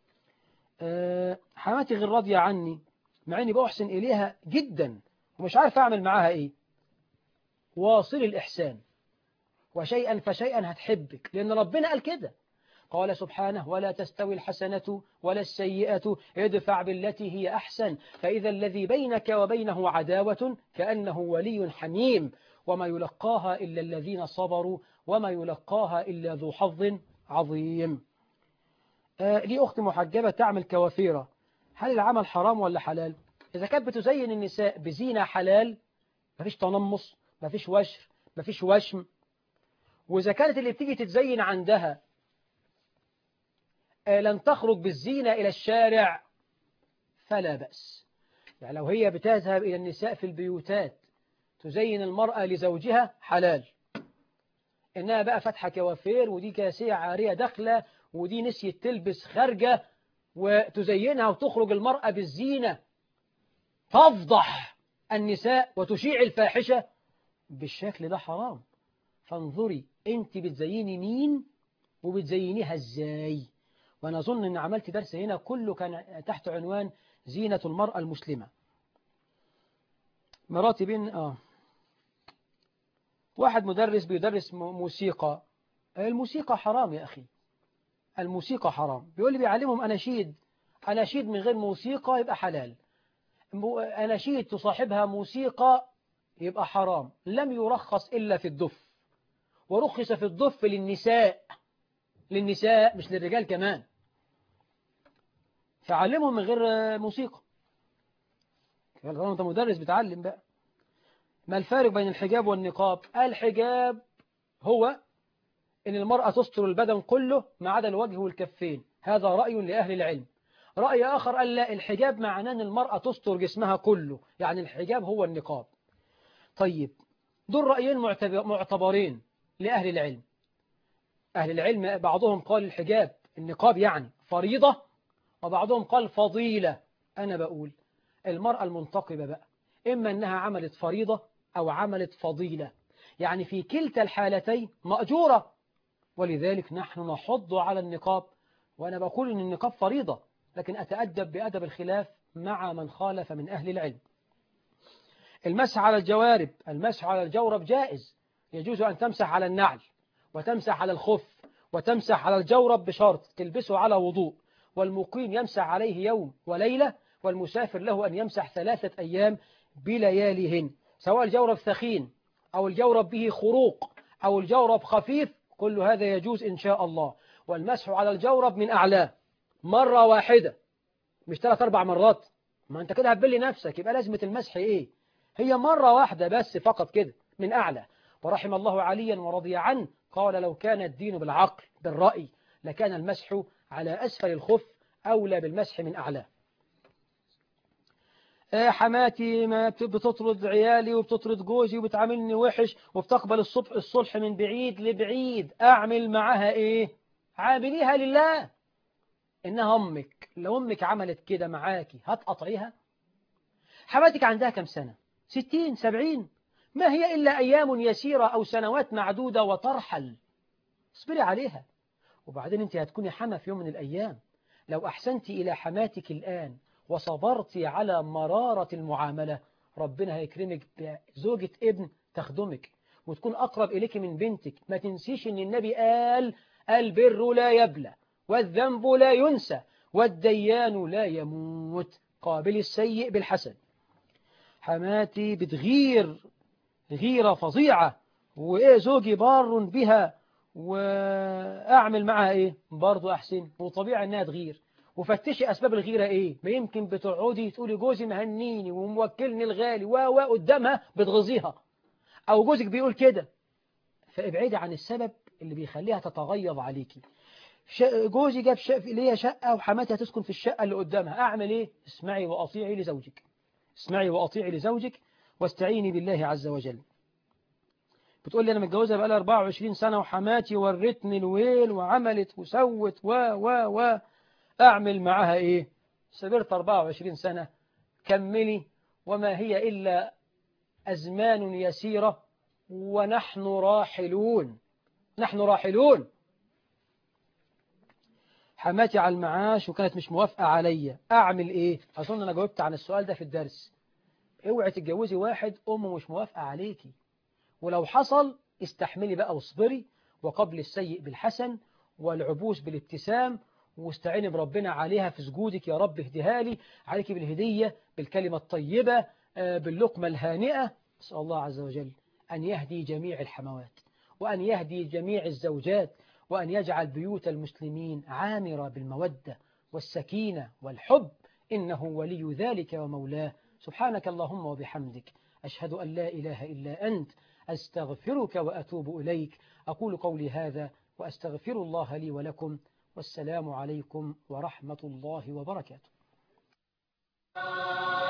أه حماتي غير راضية عني مع إني بأحسن إليها جدا ومش عارف أعمل معاها إيه واصل الإحسان وشيئا فشيئا هتحبك لأن ربنا قال كده قال سبحانه ولا تستوي الحسنة ولا السيئة ادفع بالتي هي أحسن فإذا الذي بينك وبينه عداوة كأنه ولي حميم وما يلقاها إلا الذين صبروا وما يلقاها إلا ذو حظ عظيم آه لي أخت محجبة تعمل كوافيرة هل العمل حرام ولا حلال إذا كانت بتزين النساء بزينة حلال مفيش تنمص مفيش وشر مفيش وشم وإذا كانت اللي بتيجي تتزين عندها آه لن تخرج بالزينة إلى الشارع فلا بأس يعني لو هي بتذهب إلى النساء في البيوتات تزين المرأة لزوجها حلال إنها بقى فاتحة كوافير ودي كاسية عارية داخلة ودي نسيت تلبس خارجة وتزينها وتخرج المرأة بالزينة تفضح النساء وتشيع الفاحشة بالشكل ده حرام فانظري انت بتزيني مين وبتزينيها ازاي وانا اظن ان عملت درس هنا كله كان تحت عنوان زينة المرأة المسلمة مراتي بين اه واحد مدرس بيدرس موسيقى الموسيقى حرام يا أخي الموسيقى حرام بيقول لي بيعلمهم أناشيد أناشيد من غير موسيقى يبقى حلال أناشيد تصاحبها موسيقى يبقى حرام لم يرخص إلا في الدف ورخص في الدف للنساء للنساء مش للرجال كمان فعلمهم من غير موسيقى انت مدرس بتعلم بقى ما الفارق بين الحجاب والنقاب الحجاب هو ان المرأة تستر البدن كله ما عدا الوجه والكفين هذا رأي لأهل العلم رأي آخر قال لا الحجاب معناه ان المرأة تستر جسمها كله يعني الحجاب هو النقاب طيب دول رأيين معتبرين لأهل العلم أهل العلم بعضهم قال الحجاب النقاب يعني فريضة وبعضهم قال فضيلة أنا بقول المرأة المنتقبة بقى إما أنها عملت فريضة أو عملت فضيلة يعني في كلتا الحالتين مأجورة ولذلك نحن نحض على النقاب وأنا بقول أن النقاب فريضة لكن أتأدب بأدب الخلاف مع من خالف من أهل العلم المسح على الجوارب المسح على الجورب جائز يجوز أن تمسح على النعل وتمسح على الخف وتمسح على الجورب بشرط تلبسه على وضوء والمقيم يمسح عليه يوم وليلة والمسافر له أن يمسح ثلاثة أيام بلياليهن سواء الجورب ثخين أو الجورب به خروق أو الجورب خفيف كل هذا يجوز إن شاء الله والمسح على الجورب من أعلاه مرة واحدة مش ثلاث أربع مرات ما أنت كده هتبلي نفسك يبقى لازمة المسح إيه هي مرة واحدة بس فقط كده من أعلى ورحم الله عليا ورضي عنه قال لو كان الدين بالعقل بالرأي لكان المسح على أسفل الخف أولى بالمسح من أعلاه حماتي ما بتطرد عيالي وبتطرد جوزي وبتعاملني وحش وبتقبل الصبح الصلح من بعيد لبعيد أعمل معها إيه عامليها لله إنها أمك لو أمك عملت كده معاكي هتقطعيها حماتك عندها كم سنة ستين سبعين ما هي إلا أيام يسيرة أو سنوات معدودة وترحل اصبري عليها وبعدين أنت هتكوني حما في يوم من الأيام لو أحسنت إلى حماتك الآن وصبرت على مرارة المعاملة ربنا هيكرمك بزوجة ابن تخدمك وتكون أقرب إليك من بنتك ما تنسيش أن النبي قال البر لا يبلى والذنب لا ينسى والديان لا يموت قابل السيء بالحسن حماتي بتغير غيرة فظيعة وإيه زوجي بار بها وأعمل معها إيه برضو أحسن وطبيعي أنها تغير وفتشي أسباب الغيرة إيه ما يمكن بتقعدي تقولي جوزي مهنيني وموكلني الغالي و قدامها بتغزيها أو جوزك بيقول كده فابعدي عن السبب اللي بيخليها تتغيظ عليكي جوزي جاب شقة ليا شقة وحماتها تسكن في الشقة اللي قدامها أعمل إيه اسمعي وأطيعي لزوجك اسمعي وأطيعي لزوجك واستعيني بالله عز وجل بتقول لي أنا متجوزة بقى لها 24 سنة وحماتي ورتني الويل وعملت وسوت و و و أعمل معها إيه صبرت 24 سنة كملي وما هي إلا أزمان يسيرة ونحن راحلون نحن راحلون حماتي على المعاش وكانت مش موافقة عليا أعمل إيه أظن أنا جاوبت عن السؤال ده في الدرس اوعي تتجوزي واحد أمه مش موافقة عليكي ولو حصل استحملي بقى واصبري وقبل السيء بالحسن والعبوس بالابتسام واستعيني بربنا عليها في سجودك يا رب اهدها لي عليك بالهدية بالكلمة الطيبة آه، باللقمة الهانئة أسأل الله عز وجل أن يهدي جميع الحموات وأن يهدي جميع الزوجات وأن يجعل بيوت المسلمين عامرة بالمودة والسكينة والحب إنه ولي ذلك ومولاه سبحانك اللهم وبحمدك أشهد أن لا إله إلا أنت أستغفرك وأتوب إليك أقول قولي هذا وأستغفر الله لي ولكم والسلام عليكم ورحمة الله وبركاته